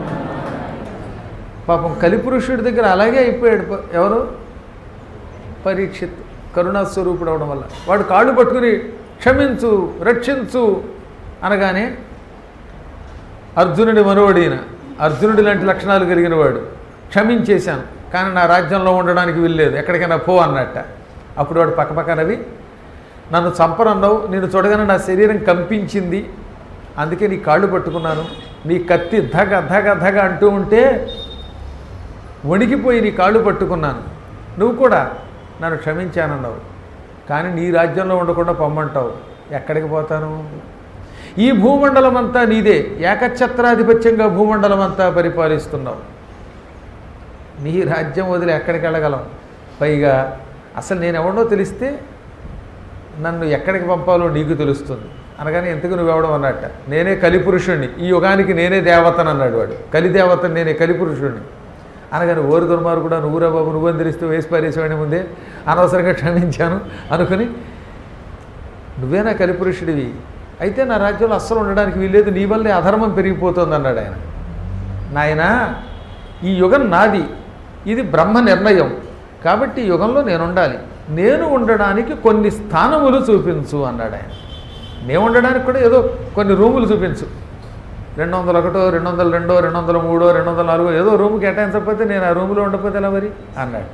[SPEAKER 1] పాపం కలిపురుషుడి దగ్గర అలాగే అయిపోయాడు ప- ఎవరు పరీక్షిత్ కరుణాస్వరూపుడు అవడం వల్ల వాడు కాళ్ళు పట్టుకుని క్షమించు రక్షించు అనగానే అర్జునుడి మనవడిన అర్జునుడి లాంటి లక్షణాలు కలిగిన వాడు క్షమించేశాను కానీ నా రాజ్యంలో ఉండడానికి వీల్లేదు ఎక్కడికైనా పో అన్నట్ట అప్పుడు వాడు పక్కపక్క నవ్వి నన్ను చంపనన్నావు నేను చూడగానే నా శరీరం కంపించింది అందుకే నీ కాళ్ళు పట్టుకున్నాను నీ కత్తి ధగ ధగ ధగ అంటూ ఉంటే వణికిపోయి నీ కాళ్ళు పట్టుకున్నాను నువ్వు కూడా నన్ను క్షమించానన్నావు కానీ నీ రాజ్యంలో ఉండకుండా పొమ్మంటావు ఎక్కడికి పోతాను ఈ భూమండలం అంతా నీదే ఏకఛత్రాధిపత్యంగా భూమండలం అంతా పరిపాలిస్తున్నావు నీ రాజ్యం వదిలి ఎక్కడికి వెళ్ళగలం పైగా అసలు నేను ఎవడో తెలిస్తే నన్ను ఎక్కడికి పంపాలో నీకు తెలుస్తుంది అనగానే ఎందుకు నువ్వెవడం అన్నట్ట నేనే కలిపురుషుణ్ణి ఈ యుగానికి నేనే దేవతను అన్నాడు వాడు కలిదేవతను నేనే కలిపురుషుణ్ణి అనగానే ఓరు దుర్మార్గుడా నువ్వురా బాబు నువ్వని తెలిస్తే వేసి పారేసేవాడి ముందే అనవసరంగా క్షమించాను అనుకుని నువ్వేనా కలిపురుషుడివి అయితే నా రాజ్యంలో అస్సలు ఉండడానికి వీల్లేదు నీ వల్లే అధర్మం పెరిగిపోతుంది అన్నాడు ఆయన నాయన ఈ యుగం నాది ఇది బ్రహ్మ నిర్ణయం కాబట్టి ఈ యుగంలో నేను ఉండాలి నేను ఉండడానికి కొన్ని స్థానములు చూపించు అన్నాడు ఆయన నేను ఉండడానికి కూడా ఏదో కొన్ని రూములు చూపించు రెండు వందల ఒకటో రెండు వందల రెండో రెండు వందల మూడో రెండు వందల నాలుగో ఏదో రూమ్ కేటాయించకపోతే నేను ఆ రూములో ఉండకపోతే ఎలా మరి అన్నట్ట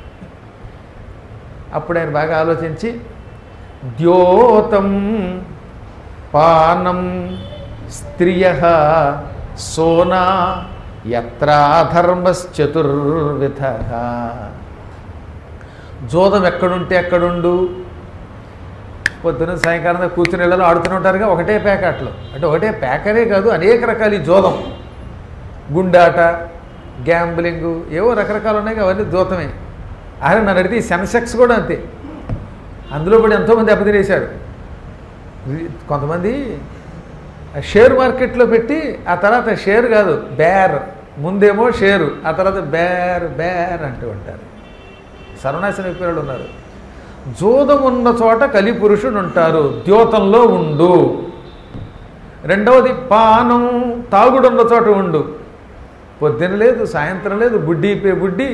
[SPEAKER 1] అప్పుడు ఆయన బాగా ఆలోచించి ద్యోతం పానం స్త్రియ సోనా యత్రాధర్మశ్చతుర్విధ జోదం ఎక్కడుంటే ఎక్కడుండు పొద్దున సాయంకాలం దాకా కూర్చుని ఇళ్ళలో ఆడుతూనే ఉంటారుగా ఒకటే ప్యాకెట్లు అంటే ఒకటే ప్యాకరే కాదు అనేక రకాల ఈ జోదం గుండాట గ్యాంబ్లింగ్ ఏవో రకరకాలు ఉన్నాయి అవన్నీ జోతమే ఆయన నన్ను అడిగితే ఈ సెన్సెక్స్ కూడా అంతే అందులో కూడా ఎంతోమంది దెబ్బతినేశారు రి- కొంతమంది షేర్ మార్కెట్లో పెట్టి ఆ తర్వాత షేర్ కాదు బేర్ ముందేమో షేరు ఆ తర్వాత బేర్ బేర్ అంటూ ఉంటారు సర్వనాశన పిల్లలు ఉన్నారు జోదం ఉన్న చోట కలి పురుషుడు ఉంటారు ద్యోతంలో ఉండు రెండవది పానం తాగుడున్న చోట ఉండు పొద్దున లేదు సాయంత్రం లేదు బుడ్డి పే బుడ్డి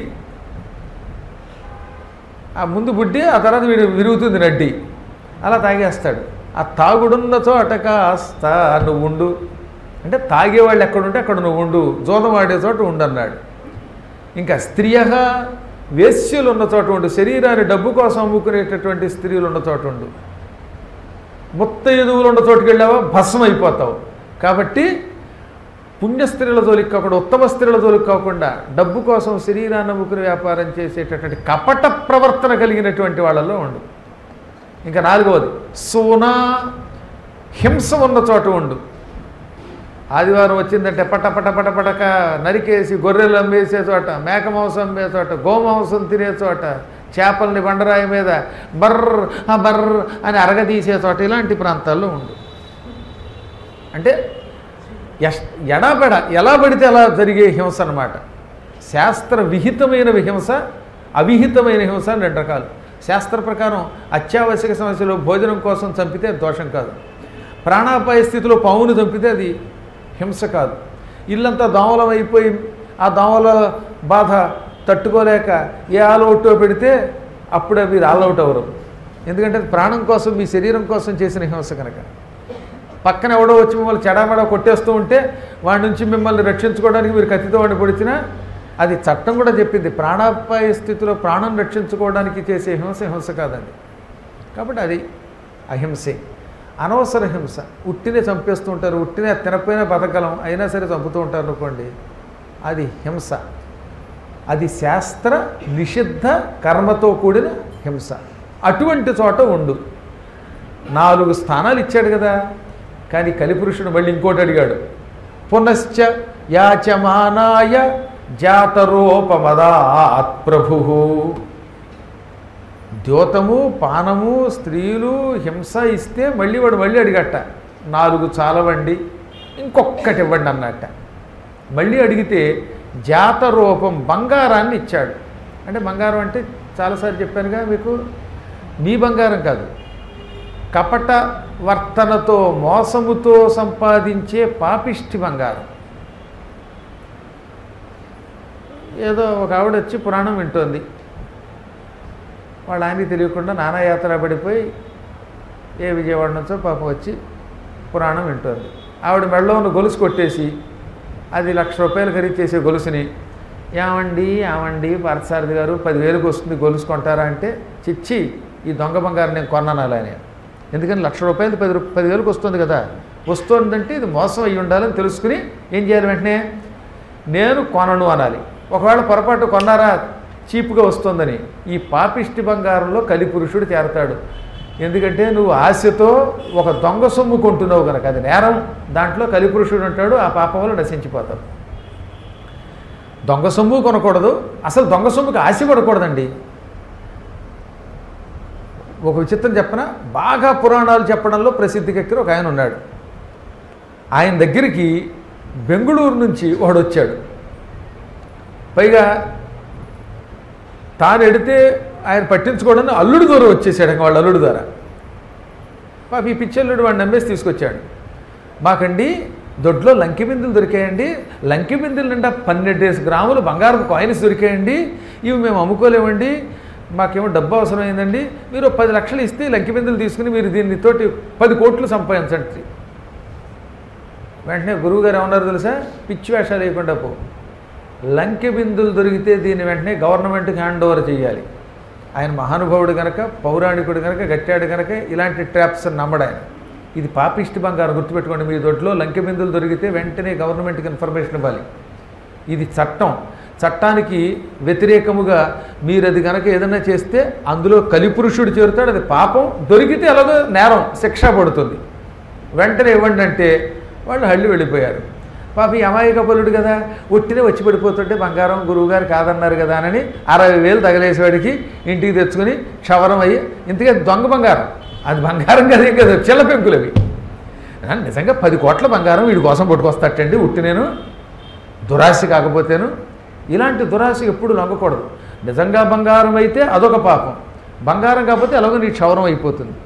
[SPEAKER 1] ఆ ముందు బుడ్డి ఆ తర్వాత వీడు విరుగుతుంది నడ్డి అలా తాగేస్తాడు ఆ తాగుడున్న చోట కాస్త నువ్వు ఉండు అంటే తాగేవాళ్ళు ఎక్కడుంటే అక్కడ నువ్వు ఉండు జోదం ఆడే చోట ఉండు అన్నాడు ఇంకా స్త్రీయ వేశ్యలు ఉన్న చోట ఉండు శరీరాన్ని డబ్బు కోసం అమ్ముకునేటటువంటి స్త్రీలు ఉన్న చోట ఉండు ముత్త ఎదువులు ఉన్న చోటుకి వెళ్ళావా భస్మం అయిపోతావు కాబట్టి పుణ్య స్త్రీల జోలికి కాకుండా ఉత్తమ స్త్రీల జోలికి కాకుండా డబ్బు కోసం శరీరాన్ని అమ్ముకుని వ్యాపారం చేసేటటువంటి కపట ప్రవర్తన కలిగినటువంటి వాళ్ళలో ఉండు ఇంకా నాలుగవది సోనా హింస ఉన్న చోట ఉండు ఆదివారం వచ్చిందంటే పట పట పట పటక నరికేసి గొర్రెలు అమ్మేసే చోట మేక మాంసం అమ్మే చోట గోమాంసం తినే చోట చేపల్ని బండరాయి మీద బర్ర ఆ బర్ర అని అరగదీసే చోట ఇలాంటి ప్రాంతాల్లో ఉండు అంటే ఎస్ ఎడాపెడ ఎలా పడితే అలా జరిగే హింస అన్నమాట శాస్త్ర విహితమైన హింస అవిహితమైన హింస అని రెండు రకాలు శాస్త్ర ప్రకారం అత్యావశ్యక సమస్యలో భోజనం కోసం చంపితే అది దోషం కాదు ప్రాణాపాయ స్థితిలో పావును చంపితే అది హింస కాదు ఇల్లంతా దోమలం అయిపోయి ఆ దోమల బాధ తట్టుకోలేక ఏ ఆల్అవుటో పెడితే అప్పుడు అవి ఆల్అవుట్ అవ్వరు ఎందుకంటే అది ప్రాణం కోసం మీ శరీరం కోసం చేసిన హింస కనుక పక్కన ఎవడో వచ్చి మిమ్మల్ని చెడామెడ కొట్టేస్తూ ఉంటే వాడి నుంచి మిమ్మల్ని రక్షించుకోవడానికి మీరు కత్తితో వాడిని పొడిచినా అది చట్టం కూడా చెప్పింది ప్రాణాపాయ స్థితిలో ప్రాణం రక్షించుకోవడానికి చేసే హింస హింస కాదండి కాబట్టి అది అహింసే అనవసర హింస ఉట్టినే చంపేస్తూ ఉంటారు ఉట్టినే తినపోయినా బతకలం అయినా సరే చంపుతూ ఉంటారు అనుకోండి అది హింస అది శాస్త్ర నిషిద్ధ కర్మతో కూడిన హింస అటువంటి చోట ఉండు నాలుగు స్థానాలు ఇచ్చాడు కదా కానీ కలిపురుషుడు మళ్ళీ ఇంకోటి అడిగాడు పునశ్చ యాచమానాయ జాతరోపమదాత్ ప్రభు ద్యోతము పానము స్త్రీలు హింస ఇస్తే మళ్ళీ వాడు మళ్ళీ అడిగట నాలుగు చాలవండి ఇంకొక్కటి ఇవ్వండి అన్నట్ట మళ్ళీ అడిగితే జాతరూపం బంగారాన్ని ఇచ్చాడు అంటే బంగారం అంటే చాలాసార్లు చెప్పానుగా మీకు మీ బంగారం కాదు కపట వర్తనతో మోసముతో సంపాదించే పాపిష్టి బంగారం ఏదో ఒక ఆవిడ వచ్చి పురాణం వింటోంది వాళ్ళ ఆయనకి తెలియకుండా నానాయాత్ర పడిపోయి ఏ విజయవాడ నుంచో పాపం వచ్చి పురాణం వింటోంది ఆవిడ మెడలో ఉన్న గొలుసు కొట్టేసి అది లక్ష రూపాయలు ఖరీదు చేసే గొలుసుని ఏమండి ఏమండి పార్థసారథి గారు పదివేలకు వస్తుంది గొలుసు కొంటారా అంటే చిచ్చి ఈ దొంగ బంగారం నేను కొన్నాను అలా అని ఎందుకని లక్ష రూపాయలు పది రూ- పదివేలకు వస్తుంది కదా వస్తుందంటే ఇది మోసం అయ్యి ఉండాలని తెలుసుకుని ఏం చేయాలి వెంటనే నేను కొనను అనాలి ఒకవేళ పొరపాటు కొన్నారా చీప్గా వస్తుందని ఈ పాపిష్టి బంగారంలో కలిపురుషుడు చేరతాడు ఎందుకంటే నువ్వు ఆశతో ఒక దొంగ సొమ్ము కొంటున్నావు కనుక అది నేరం దాంట్లో కలిపురుషుడు ఉంటాడు ఆ పాపం వల్ల నశించిపోతాడు దొంగ సొమ్ము కొనకూడదు అసలు దొంగ సొమ్ముకి ఆశ పడకూడదండి ఒక విచిత్రం చెప్పన బాగా పురాణాలు చెప్పడంలో ప్రసిద్ధికెక్కిన ఒక ఆయన ఉన్నాడు ఆయన దగ్గరికి బెంగుళూరు నుంచి వాడు వచ్చాడు పైగా తాను ఎడితే ఆయన పట్టించుకోవడానికి అల్లుడు దూరం వచ్చేసాడు ఇంకా వాళ్ళ అల్లుడు ద్వారా పాప ఈ పిచ్చల్లుడు వాడిని నమ్మేసి తీసుకొచ్చాడు మాకండి దొడ్లో లంకి బిందులు దొరికాయండి లంకి బిందులు నిండా పన్నెండేసి గ్రాములు బంగారం కాయిన్స్ దొరికాయండి ఇవి మేము అమ్ముకోలేమండి మాకేమో డబ్బు అవసరమైందండి మీరు పది లక్షలు ఇస్తే ఈ లంకి బిందులు తీసుకుని మీరు దీన్ని తోటి పది కోట్లు సంపాదించండి వెంటనే గురువుగారు ఏమన్నారు తెలుసా పిచ్చి వేషాలు వేయకుండా పో లంకె బిందులు దొరికితే దీన్ని వెంటనే గవర్నమెంట్కి హ్యాండ్ ఓవర్ చేయాలి ఆయన మహానుభావుడు కనుక పౌరాణికుడు కనుక గట్టాడు కనుక ఇలాంటి ట్రాప్స్ నమ్మడు ఆయన ఇది పాపిష్టి బంగారం గుర్తుపెట్టుకోండి మీ దొడ్లో లంకె బిందులు దొరికితే వెంటనే గవర్నమెంట్కి ఇన్ఫర్మేషన్ ఇవ్వాలి ఇది చట్టం చట్టానికి వ్యతిరేకముగా మీరు అది కనుక ఏదైనా చేస్తే అందులో కలిపురుషుడు చేరుతాడు అది పాపం దొరికితే ఎలాగో నేరం శిక్ష పడుతుంది వెంటనే ఇవ్వండి అంటే వాళ్ళు హళ్ళి వెళ్ళిపోయారు పాప ఈ అమాయక పలుడు కదా ఒట్టినే వచ్చి పడిపోతుంటే బంగారం గురువుగారు కాదన్నారు కదా అని అరవై వేలు తగలేసేవాడికి ఇంటికి తెచ్చుకుని క్షవరం అయ్యి ఇంతకే దొంగ బంగారం అది బంగారం కదా ఏం కదా చిల్ల పెంకులు అవి ఆ, నిజంగా పది కోట్ల బంగారం వీడి కోసం పట్టుకొస్తాటండి ఉట్టి నేను దురాశ కాకపోతేను ఇలాంటి దురాశ ఎప్పుడు లొంగకూడదు నిజంగా బంగారం అయితే అదొక పాపం బంగారం కాకపోతే ఎలాగో నీ క్షవరం అయిపోతుంది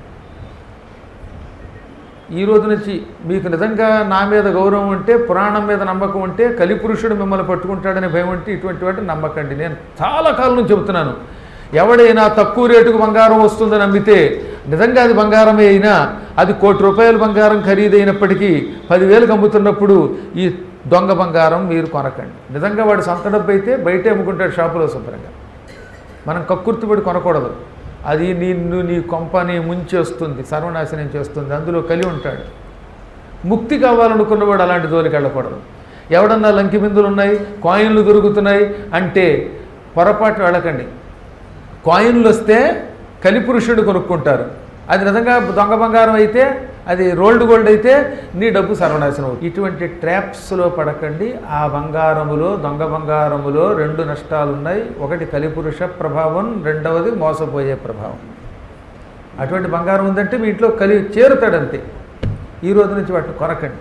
[SPEAKER 1] ఈ రోజు నుంచి మీకు నిజంగా నా మీద గౌరవం ఉంటే పురాణం మీద నమ్మకం ఉంటే కలిపురుషుడు మిమ్మల్ని పట్టుకుంటాడనే భయం ఉంటే ఇటువంటి వాటి నమ్మకండి నేను చాలా కాలం నుంచి చెబుతున్నాను ఎవడైనా తక్కువ రేటుకు బంగారం వస్తుందని నమ్మితే నిజంగా అది బంగారమే అయినా అది కోటి రూపాయల బంగారం ఖరీదైనప్పటికీ పదివేలకు అమ్ముతున్నప్పుడు ఈ దొంగ బంగారం మీరు కొనకండి నిజంగా వాడు సొంత డబ్బు అయితే బయటే అమ్ముకుంటాడు షాపులో శుభ్రంగా మనం కక్కుర్తిపడి కొనకూడదు అది నిన్ను నీ కొంపని ముంచేస్తుంది సర్వనాశనం చేస్తుంది అందులో కలి ఉంటాడు ముక్తి కావాలనుకున్నవాడు అలాంటి జోలికి వెళ్ళకూడదు ఎవడన్నా లంకి బిందులు ఉన్నాయి కాయిన్లు దొరుకుతున్నాయి అంటే పొరపాటు వెళ్ళకండి కాయిన్లు వస్తే కలిపురుషుడు కొనుక్కుంటారు అది నిజంగా దొంగ బంగారం అయితే అది రోల్డ్ గోల్డ్ అయితే నీ డబ్బు సర్వనాశనం అవుతుంది ఇటువంటి ట్రాప్స్లో పడకండి ఆ బంగారములో దొంగ బంగారములో రెండు నష్టాలు ఉన్నాయి ఒకటి కలిపురుష ప్రభావం రెండవది మోసపోయే ప్రభావం అటువంటి బంగారం ఉందంటే మీ ఇంట్లో కలి చేరుతాడంతే ఈ రోజు నుంచి వాటిని కొనకండి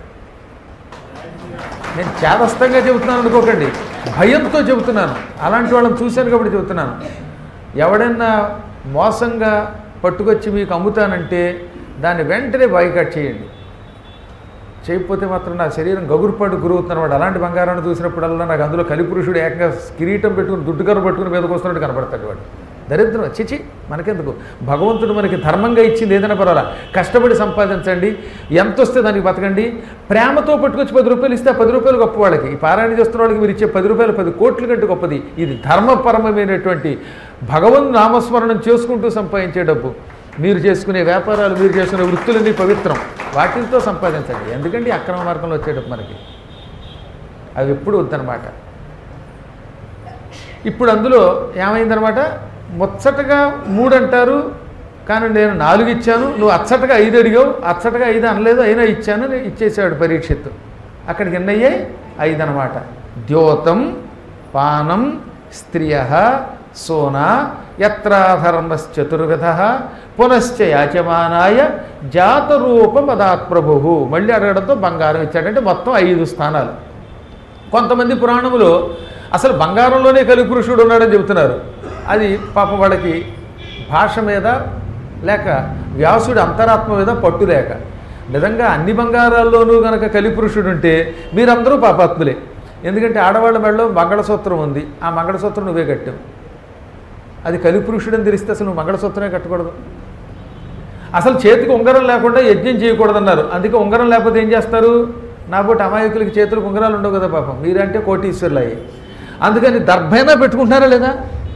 [SPEAKER 1] నేను చేదస్తంగా చెబుతున్నాను అనుకోకండి భయంతో చెబుతున్నాను అలాంటి వాళ్ళని చూశాను కాబట్టి చెబుతున్నాను ఎవడన్నా మోసంగా పట్టుకొచ్చి మీకు అమ్ముతానంటే దాన్ని వెంటనే బాయ్కట్ చేయండి చేయకపోతే మాత్రం నా శరీరం గగురుపాటు గురవుతున్న వాడు అలాంటి బంగారాన్ని చూసినప్పుడల్లా నాకు అందులో కలిపురుషుడు ఏకంగా కిరీటం పెట్టుకుని దుడ్డుకర్ర పట్టుకుని మీదకి వస్తున్నట్టు కనపడతాడు వాడు దరిద్రం చిచి మనకెందుకు భగవంతుడు మనకి ధర్మంగా ఇచ్చింది ఏదైనా పర్వాలా కష్టపడి సంపాదించండి ఎంత వస్తే దానికి బతకండి ప్రేమతో పట్టుకొచ్చి పది రూపాయలు ఇస్తే ఆ పది రూపాయలు గొప్ప వాళ్ళకి ఈ పారాయణ చేస్తున్న వాళ్ళకి మీరు ఇచ్చే పది రూపాయలు పది కోట్ల కంటే గొప్పది ఇది ధర్మపరమైనటువంటి భగవన్ నామస్మరణం చేసుకుంటూ సంపాదించే డబ్బు మీరు చేసుకునే వ్యాపారాలు మీరు చేసుకునే వృత్తులన్నీ పవిత్రం వాటితో సంపాదించండి ఎందుకంటే ఈ అక్రమ మార్గంలో వచ్చేటప్పుడు మనకి అవి ఎప్పుడు వద్దనమాట ఇప్పుడు అందులో ఏమైందనమాట ముచ్చటగా మూడు అంటారు కానీ నేను నాలుగు ఇచ్చాను నువ్వు అచ్చటగా ఐదు అడిగావు అచ్చటగా ఐదు అనలేదు అయినా ఇచ్చాను నేను ఇచ్చేసాడు పరీక్షిత్తు అక్కడికి ఎన్ని అయ్యాయి ఐదు అనమాట ద్యోతం పానం స్త్రియ సోన యత్రాధర్మశ్చతుర్విధ పునశ్చ యాచమానాయ జాతరూపమదాత్ ప్రభు మళ్ళీ అడగడంతో బంగారం ఇచ్చాడంటే మొత్తం ఐదు స్థానాలు కొంతమంది పురాణములో అసలు బంగారంలోనే కలిపురుషుడు ఉన్నాడని చెబుతున్నారు అది పాప వాళ్ళకి భాష మీద లేక వ్యాసుడి అంతరాత్మ మీద పట్టు లేక నిజంగా అన్ని బంగారాల్లోనూ గనక కలిపురుషుడు ఉంటే మీరందరూ పాపాత్ములే ఎందుకంటే ఆడవాళ్ళ మెడలో మంగళసూత్రం ఉంది ఆ మంగళసూత్రం నువ్వే కట్టావు అది కలిపురుషుడని తెలిస్తే అసలు నువ్వు మంగళసూత్రమే కట్టకూడదు అసలు చేతికి ఉంగరం లేకుండా యజ్ఞం చేయకూడదన్నారు అందుకే ఉంగరం లేకపోతే ఏం చేస్తారు నాబోటి అమాయకులకి చేతులకు ఉంగరాలు ఉండవు కదా పాపం మీరంటే కోటీశ్వర్లు అయ్యి అందుకని దర్భైనా పెట్టుకుంటున్నారా లేదా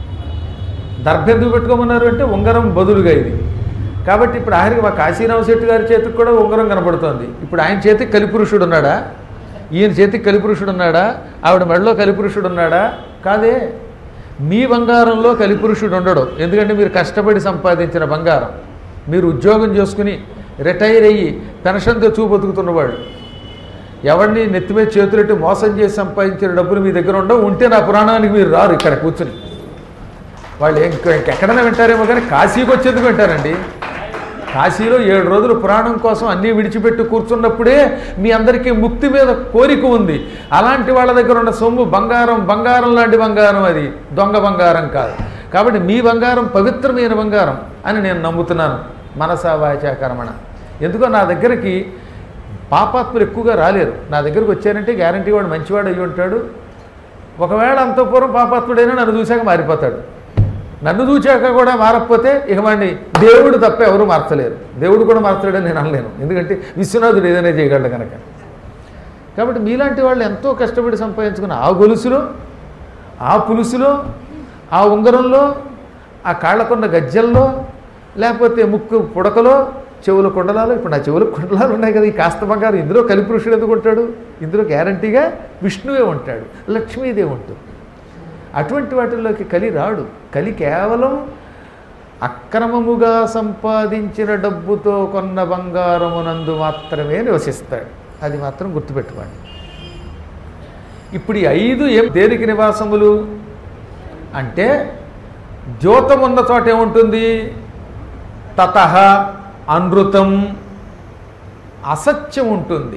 [SPEAKER 1] దర్భ ఎందుకు పెట్టుకోమన్నారు అంటే ఉంగరం బదులుగా ఇది కాబట్టి ఇప్పుడు ఆఖరికి మా కాశీరామ శెట్టి గారి చేతికి కూడా ఉంగరం కనపడుతోంది ఇప్పుడు ఆయన చేతికి కలిపురుషుడు ఉన్నాడా ఈయన చేతికి కలిపురుషుడు ఉన్నాడా ఆవిడ మెడలో కలిపురుషుడు ఉన్నాడా కాదే మీ బంగారంలో కలిపురుషుడు ఉండడు ఎందుకంటే మీరు కష్టపడి సంపాదించిన బంగారం మీరు ఉద్యోగం చేసుకుని రిటైర్ అయ్యి పెన్షన్తో చూ బతుకుతున్నవాడు ఎవరిని నెత్తి మీద చేతులెట్టి మోసం చేసి సంపాదించిన డబ్బులు మీ దగ్గర ఉండవు ఉంటే నా పురాణానికి మీరు రారు ఇక్కడ కూర్చుని వాళ్ళు ఇంక ఇంకెక్కడైనా వింటారేమో కానీ కాశీకి వచ్చేందుకు వింటారండి కాశీలో ఏడు రోజులు పురాణం కోసం అన్నీ విడిచిపెట్టి కూర్చున్నప్పుడే మీ అందరికీ ముక్తి మీద కోరిక ఉంది అలాంటి వాళ్ళ దగ్గర ఉన్న సొమ్ము బంగారం బంగారం లాంటి బంగారం అది దొంగ బంగారం కాదు కాబట్టి మీ బంగారం పవిత్రమైన బంగారం అని నేను నమ్ముతున్నాను మనసా వాచా కర్మణ ఎందుకో నా దగ్గరికి పాపాత్ములు ఎక్కువగా రాలేరు నా దగ్గరకు వచ్చారంటే గ్యారంటీ వాడు మంచివాడు అయ్యి ఉంటాడు ఒకవేళ అంతఃపూర్వం పాపాత్ముడైనా నన్ను చూశాక మారిపోతాడు నన్ను చూచాక కూడా మారకపోతే ఇక వాడిని దేవుడు తప్ప ఎవరు మార్చలేరు దేవుడు కూడా మార్చలేడని నేను అనలేను ఎందుకంటే విశ్వనాథుడు ఏదైనా చేయగలడు కనుక కాబట్టి మీలాంటి వాళ్ళు ఎంతో కష్టపడి సంపాదించుకున్న ఆ గొలుసులో ఆ పులుసులో ఆ ఉంగరంలో ఆ కాళ్ళకున్న గజ్జల్లో లేకపోతే ముక్కు పుడకలో చెవుల కుండలాలు ఇప్పుడు నా చెవుల కుండలాలు ఉన్నాయి కదా ఈ కాస్త బంగారం ఇందులో కలిపురుషుడు ఎందుకు ఉంటాడు ఇందులో గ్యారంటీగా విష్ణువే ఉంటాడు లక్ష్మీదేవి ఉంటుంది అటువంటి వాటిల్లోకి కలి రాడు కలి కేవలం అక్రమముగా సంపాదించిన డబ్బుతో కొన్న బంగారమునందు మాత్రమే నివసిస్తాడు అది మాత్రం గుర్తుపెట్టుకోండి ఇప్పుడు ఈ ఐదు ఏం దేనికి నివాసములు అంటే ద్యోతం ఉన్న చోట ఏముంటుంది తత అనృతం అసత్యం ఉంటుంది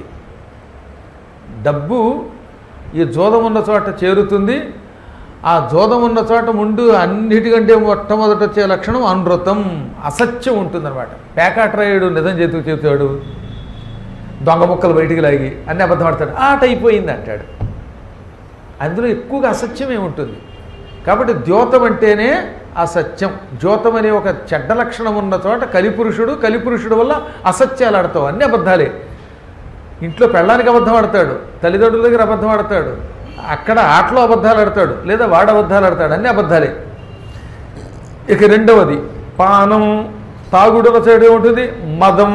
[SPEAKER 1] డబ్బు ఈ జోదం ఉన్న చోట చేరుతుంది ఆ జోదం ఉన్న చోట ముందు అన్నిటికంటే మొట్టమొదట వచ్చే లక్షణం అనృతం అసత్యం ఉంటుందన్నమాట పేకాట్రాయుడు నిజం చేతుకు చెబుతాడు దొంగ ముక్కలు బయటికి లాగి అన్ని అబద్ధం ఆడతాడు ఆట అయిపోయింది అంటాడు అందులో ఎక్కువగా అసత్యమే ఉంటుంది కాబట్టి ద్యోతం అంటేనే అసత్యం ద్యోతం అనే ఒక చెడ్డ లక్షణం ఉన్న చోట కలిపురుషుడు కలిపురుషుడు వల్ల అసత్యాలు ఆడతావు అన్ని అబద్ధాలే ఇంట్లో పెళ్ళానికి అబద్ధం ఆడతాడు తల్లిదండ్రుల దగ్గర అబద్ధం ఆడతాడు అక్కడ ఆటలో అబద్ధాలు ఆడతాడు లేదా వాడు అబద్ధాలు ఆడతాడు అన్ని అబద్ధాలే ఇక రెండవది పానం తాగుడున్న చోట ఏముంటుంది మదం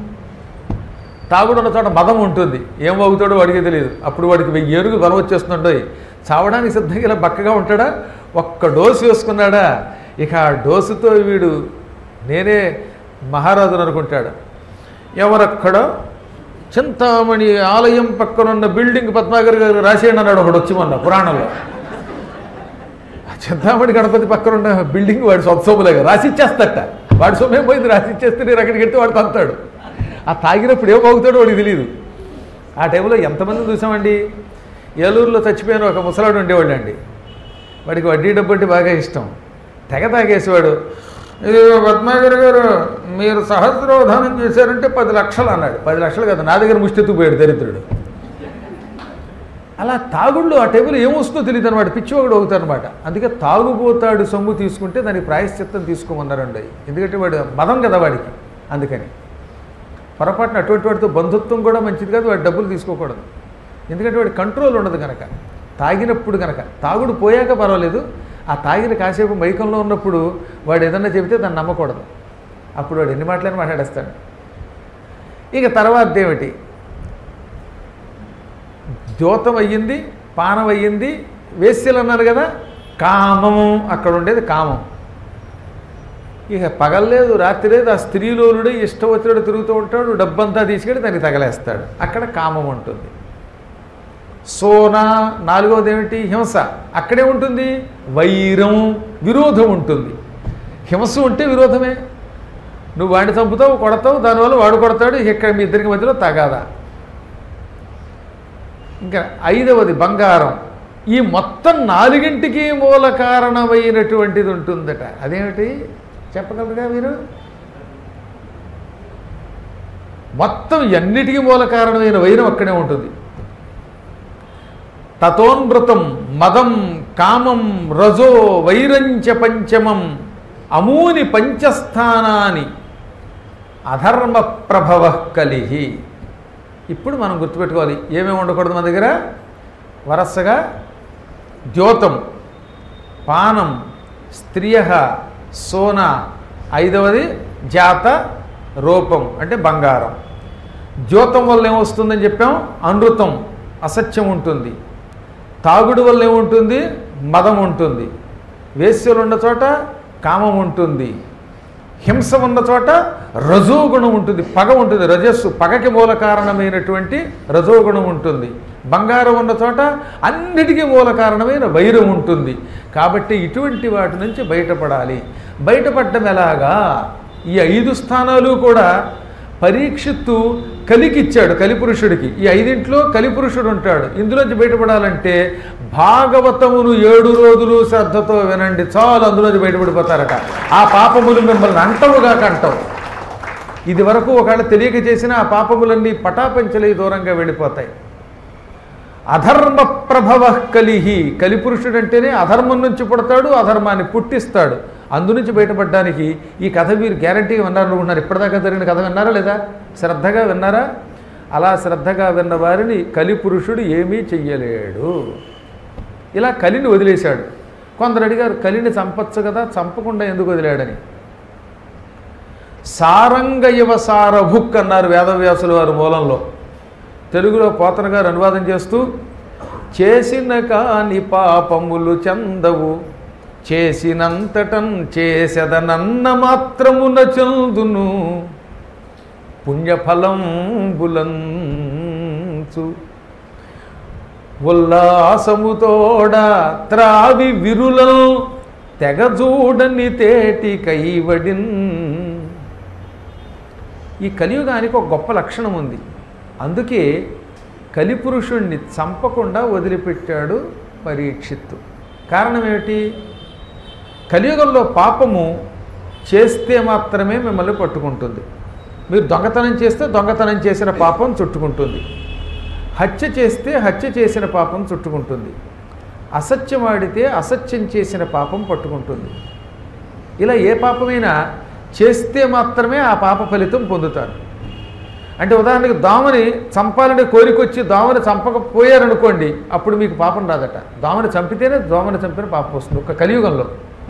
[SPEAKER 1] తాగుడున్న చోట మదం ఉంటుంది ఏం వాగుతాడో వాడికి తెలియదు అప్పుడు వాడికి వెయ్యి ఏరుగు బలం వచ్చేస్తుంటాయి చావడానికి సిద్ధంగా ఇలా బక్కగా ఉంటాడా ఒక్క డోసు వేసుకున్నాడా ఇక ఆ డోసుతో వీడు నేనే మహారాజుని అనుకుంటాడు ఎవరక్కడ చింతామణి ఆలయం పక్కనున్న బిల్డింగ్ పద్మాగర్ గారు రాసేయండి అన్నాడు ఒకడు వచ్చి మొన్న పురాణంలో ఆ చింతామణి గణపతి పక్కన ఉన్న బిల్డింగ్ వాడి సొంత సొమ్ములేగా రాసిచ్చేస్తట వాడి సొమ్మే పోయింది రాసిచ్చేస్తే నేను అక్కడికి వెళ్తే వాడు తంతాడు ఆ తాగినప్పుడు ఏం బాగుతాడో వాడికి తెలియదు ఆ టైంలో ఎంతమంది చూసామండి ఏలూరులో చచ్చిపోయిన ఒక ముసలాడు ఉండేవాళ్ళు అండి వాడికి వడ్డీ డబ్బు అంటే బాగా ఇష్టం తెగ తాగేసేవాడు ఇది పద్మాగర్ గారు మీరు సహస్రోధానం చేశారంటే పది లక్షలు అన్నాడు పది లక్షలు కదా నా దగ్గర ముష్టెత్తుకుపోయాడు దరిద్రుడు అలా తాగుళ్ళు ఆ టేబుల్ ఏమొస్తుందో తెలియదు అనమాట పిచ్చివాడు అవుతారనమాట అందుకే తాగుపోతాడు సొమ్ము తీసుకుంటే దానికి ప్రాయశ్చిత్తం తీసుకోమన్నారండి ఎందుకంటే వాడు మదం కదా వాడికి అందుకని పొరపాటున అటువంటి వాడితో బంధుత్వం కూడా మంచిది కాదు వాడి డబ్బులు తీసుకోకూడదు ఎందుకంటే వాడి కంట్రోల్ ఉండదు కనుక తాగినప్పుడు కనుక తాగుడు పోయాక పర్వాలేదు ఆ తాగిన కాసేపు మైకంలో ఉన్నప్పుడు వాడు ఏదన్నా చెబితే దాన్ని నమ్మకూడదు అప్పుడు వాడు ఎన్ని మాటలని మాట్లాడేస్తాడు ఇక తర్వాత ఏమిటి ద్యోతం అయ్యింది పానం అయ్యింది వేస్యలు అన్నారు కదా కామము అక్కడ ఉండేది కామం ఇక పగల్లేదు రాత్రి లేదు ఆ స్త్రీలోనుడే ఇష్టం వచ్చినట్టు తిరుగుతూ ఉంటాడు డబ్బంతా తీసుకెళ్ళి దానికి తగలేస్తాడు అక్కడ కామం ఉంటుంది సోనా నాలుగవది ఏమిటి హింస అక్కడే ఉంటుంది వైరం విరోధం ఉంటుంది హింస ఉంటే విరోధమే నువ్వు వాడిని చంపుతావు కొడతావు దానివల్ల వాడు కొడతాడు ఇక్కడ మీ ఇద్దరికి మధ్యలో తగాదా ఇంకా ఐదవది బంగారం ఈ మొత్తం నాలుగింటికి మూల కారణమైనటువంటిది ఉంటుందట అదేమిటి చెప్పగలరుగా మీరు మొత్తం ఎన్నిటికీ మూల కారణమైన వైరం అక్కడే ఉంటుంది తతోన్మృతం మదం కామం రజో వైరంచ పంచమం అమూని పంచస్థానాని అధర్మ ప్రభవ కలిహి ఇప్పుడు మనం గుర్తుపెట్టుకోవాలి ఏమేమి ఉండకూడదు మన దగ్గర వరసగా ద్యోతం పానం స్త్రియ సోన ఐదవది జాత రూపం అంటే బంగారం ద్యోతం వల్ల ఏమొస్తుందని చెప్పాం అనృతం అసత్యం ఉంటుంది తాగుడు వల్ల ఏముంటుంది మదం ఉంటుంది వేశ్యలు ఉన్న చోట కామం ఉంటుంది హింస ఉన్న చోట రజోగుణం ఉంటుంది పగ ఉంటుంది రజస్సు పగకి మూల కారణమైనటువంటి రజోగుణం ఉంటుంది బంగారం ఉన్న చోట అన్నిటికీ మూల కారణమైన వైరం ఉంటుంది కాబట్టి ఇటువంటి వాటి నుంచి బయటపడాలి బయటపడడం ఎలాగా ఈ ఐదు స్థానాలు కూడా పరీక్షిత్తు కలికిచ్చాడు కలిపురుషుడికి ఈ ఐదింట్లో కలిపురుషుడు ఉంటాడు ఇందులోంచి బయటపడాలంటే భాగవతమును ఏడు రోజులు శ్రద్ధతో వినండి చాలు అందులోంచి బయటపడిపోతారట ఆ పాపములు మిమ్మల్ని అంటవుగా కంటవు ఇది వరకు ఒకవేళ తెలియక చేసిన ఆ పాపములన్నీ పటాపంచలై దూరంగా వెళ్ళిపోతాయి అధర్మ ప్రభవ కలిహి కలిపురుషుడు అంటేనే అధర్మం నుంచి పుడతాడు అధర్మాన్ని పుట్టిస్తాడు అందు నుంచి బయటపడడానికి ఈ కథ మీరు గ్యారంటీగా విన్నారు అనుకుంటున్నారు ఇప్పటిదాకా జరిగిన కథ విన్నారా లేదా శ్రద్ధగా విన్నారా అలా శ్రద్ధగా విన్న వారిని కలిపురుషుడు ఏమీ చెయ్యలేడు ఇలా కలిని వదిలేశాడు కొందరు అడిగారు కలిని చంపచ్చు కదా చంపకుండా ఎందుకు వదిలాడని సారంగ ఇవ సారభుక్ అన్నారు వేదవ్యాసుల వారి మూలంలో తెలుగులో పోతన గారు అనువాదం చేస్తూ చేసిన కాని పాపములు చందవు చేసినంతటన్ చేసెదనన్న మాత్రమున చందును పుణ్యఫలం బులంచు ఉల్లాసముతోడ త్రావి విరులం తెగజూడని తేటి కైవడిన్ ఈ కలియుగానికి ఒక గొప్ప లక్షణం ఉంది అందుకే కలిపురుషుణ్ణి చంపకుండా వదిలిపెట్టాడు పరీక్షిత్తు కారణం ఏమిటి కలియుగంలో పాపము చేస్తే మాత్రమే మిమ్మల్ని పట్టుకుంటుంది మీరు దొంగతనం చేస్తే దొంగతనం చేసిన పాపం చుట్టుకుంటుంది హత్య చేస్తే హత్య చేసిన పాపం చుట్టుకుంటుంది అసత్యం ఆడితే అసత్యం చేసిన పాపం పట్టుకుంటుంది ఇలా ఏ పాపమైనా చేస్తే మాత్రమే ఆ పాప ఫలితం పొందుతారు అంటే ఉదాహరణకి దోమని చంపాలని కోరికొచ్చి దోమని చంపకపోయారనుకోండి అప్పుడు మీకు పాపం రాదట దోమని చంపితేనే దోమని చంపిన పాపం వస్తుంది ఒక కలియుగంలో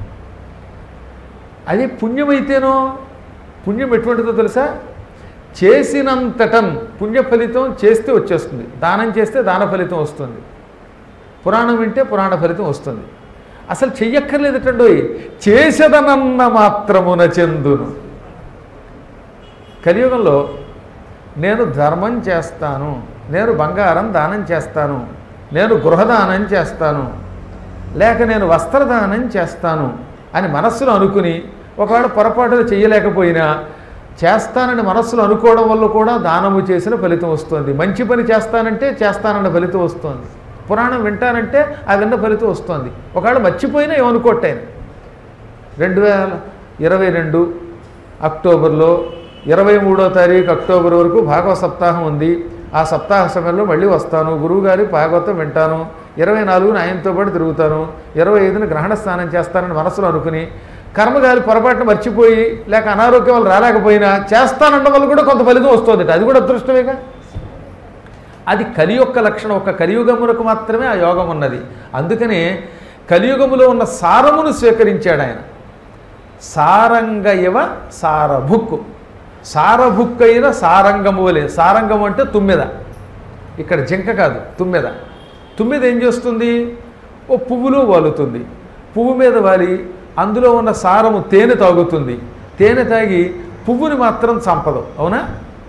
[SPEAKER 1] అది పుణ్యమైతేనో పుణ్యం ఎటువంటిదో తెలుసా చేసినంతటన్ పుణ్య ఫలితం చేస్తే వచ్చేస్తుంది దానం చేస్తే దాన ఫలితం వస్తుంది పురాణం వింటే పురాణ ఫలితం వస్తుంది అసలు చెయ్యక్కర్లేదటండోయ్ చేసదనన్న మాత్రమున చెందును కలియుగంలో నేను ధర్మం చేస్తాను నేను బంగారం దానం చేస్తాను నేను గృహదానం చేస్తాను లేక నేను వస్త్రదానం చేస్తాను అని మనస్సులో అనుకుని ఒకవేళ పొరపాటున చేయలేకపోయినా చేస్తానని మనస్సులో అనుకోవడం వల్ల కూడా దానము చేసిన ఫలితం వస్తుంది మంచి పని చేస్తానంటే చేస్తానన్న ఫలితం వస్తుంది పురాణం వింటానంటే ఆ విన్న ఫలితం వస్తుంది ఒకవేళ మర్చిపోయినా ఏమనుకోట్టాను రెండు వేల ఇరవై రెండు అక్టోబర్లో ఇరవై మూడో తారీఖు అక్టోబర్ వరకు భాగవత సప్తాహం ఉంది ఆ సప్తాహ సమయంలో మళ్ళీ వస్తాను గురువుగారి భాగవతం వింటాను ఇరవై నాలుగున ఆయనతో పాటు తిరుగుతాను ఇరవై ఐదున గ్రహణ స్నానం చేస్తానని మనసులో అనుకుని కర్మగాలి పొరపాటున మర్చిపోయి లేక అనారోగ్యం వల్ల రాలేకపోయినా చేస్తానన్న వల్ల కూడా కొంత ఫలితం వస్తుంది అది కూడా అదృష్టమేగా అది కలి యొక్క లక్షణం ఒక కలియుగములకు మాత్రమే ఆ యోగం ఉన్నది అందుకనే కలియుగములో ఉన్న సారమును స్వీకరించాడు ఆయన సారంగ ఇవ సారభుక్కు సారభుక్ అయిన సారంగము వలె సారంగం అంటే తుమ్మెద ఇక్కడ జింక కాదు తుమ్మెద తుమ్మెద ఏం చేస్తుంది ఓ పువ్వులో వాలుతుంది పువ్వు మీద వాలి అందులో ఉన్న సారము తేనె తాగుతుంది తేనె తాగి పువ్వుని మాత్రం చంపదు అవునా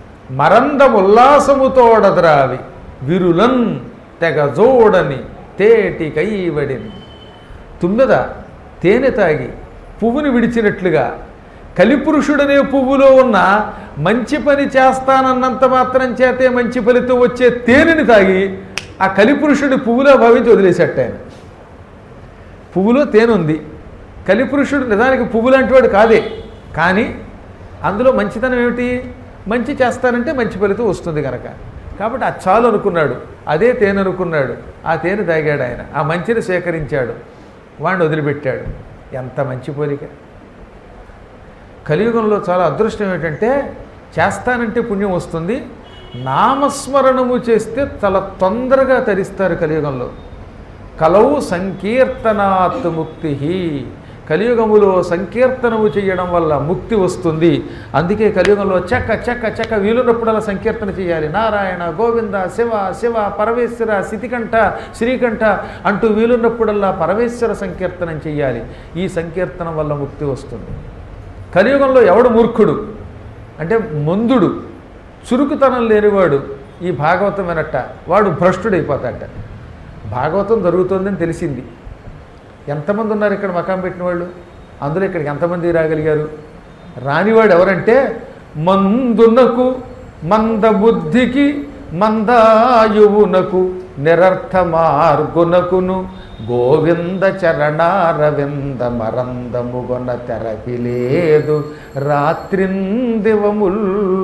[SPEAKER 1] మరందముల్లాసముతోడద్రావి విరులన్ తెగ జోడని తేటి కైవడిని తుమ్మెద తేనె తాగి పువ్వుని విడిచినట్లుగా కలిపురుషుడనే పువ్వులో ఉన్న మంచి పని చేస్తానన్నంత మాత్రం చేతే మంచి ఫలితం వచ్చే తేనెని తాగి ఆ కలిపురుషుడి పువ్వులో భావించి వదిలేసేట ఆయన పువ్వులో తేనె ఉంది కలిపురుషుడు నిజానికి పువ్వు లాంటి వాడు కాదే కానీ అందులో మంచితనం ఏమిటి మంచి చేస్తానంటే మంచి ఫలితం వస్తుంది కనుక కాబట్టి అది చాలు అనుకున్నాడు అదే తేనె అనుకున్నాడు ఆ తేనె తాగాడు ఆయన ఆ మంచిని స్వీకరించాడు వాడిని వదిలిపెట్టాడు ఎంత మంచి పోలిక కలియుగంలో చాలా అదృష్టం ఏంటంటే చేస్తానంటే పుణ్యం వస్తుంది నామస్మరణము చేస్తే చాలా తొందరగా తరిస్తారు కలియుగంలో కలవు సంకీర్తనాత్ ముక్తి కలియుగములో సంకీర్తనము చేయడం వల్ల ముక్తి వస్తుంది అందుకే కలియుగంలో చెక్క చెక్క చెక్క వీలున్నప్పుడల్లా సంకీర్తన చేయాలి నారాయణ గోవింద శివ శివ పరమేశ్వర శితికంఠ శ్రీకంఠ అంటూ వీలున్నప్పుడల్లా పరమేశ్వర సంకీర్తనం చేయాలి ఈ సంకీర్తనం వల్ల ముక్తి వస్తుంది కలియుగంలో ఎవడు మూర్ఖుడు అంటే మందుడు చురుకుతనం లేనివాడు ఈ భాగవతం వినట్ట వాడు భ్రష్టుడైపోతాడట భాగవతం జరుగుతోందని తెలిసింది ఎంతమంది ఉన్నారు ఇక్కడ మకాం పెట్టిన వాళ్ళు అందులో ఇక్కడికి ఎంతమంది రాగలిగారు రానివాడు ఎవరంటే మందునకు మందబుద్ధికి మందాయువునకు నిరర్థ మార్గునకును గోవింద చరణారవింద మరందముగొన తెరపిలేదు రాత్రిందివముల్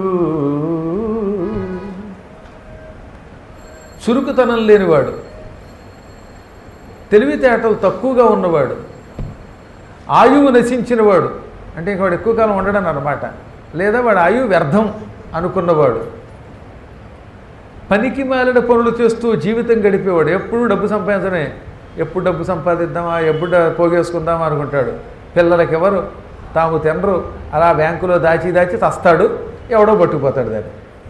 [SPEAKER 1] చురుకుతనం లేనివాడు తెలివితేటలు తక్కువగా ఉన్నవాడు ఆయువు నశించినవాడు అంటే ఇంక వాడు ఎక్కువ కాలం ఉండడం అనమాట లేదా వాడు ఆయువు వ్యర్థం అనుకున్నవాడు పనికి మాలిన పనులు చేస్తూ జీవితం గడిపేవాడు ఎప్పుడు డబ్బు సంపాదించడమే ఎప్పుడు డబ్బు సంపాదిద్దామా ఎప్పుడు డ- పోగేసుకుందామా అనుకుంటాడు పిల్లలకి ఎవరు తాము తినరు అలా బ్యాంకులో దాచి దాచి చస్తాడు ఎవడో పట్టుకుపోతాడు దాన్ని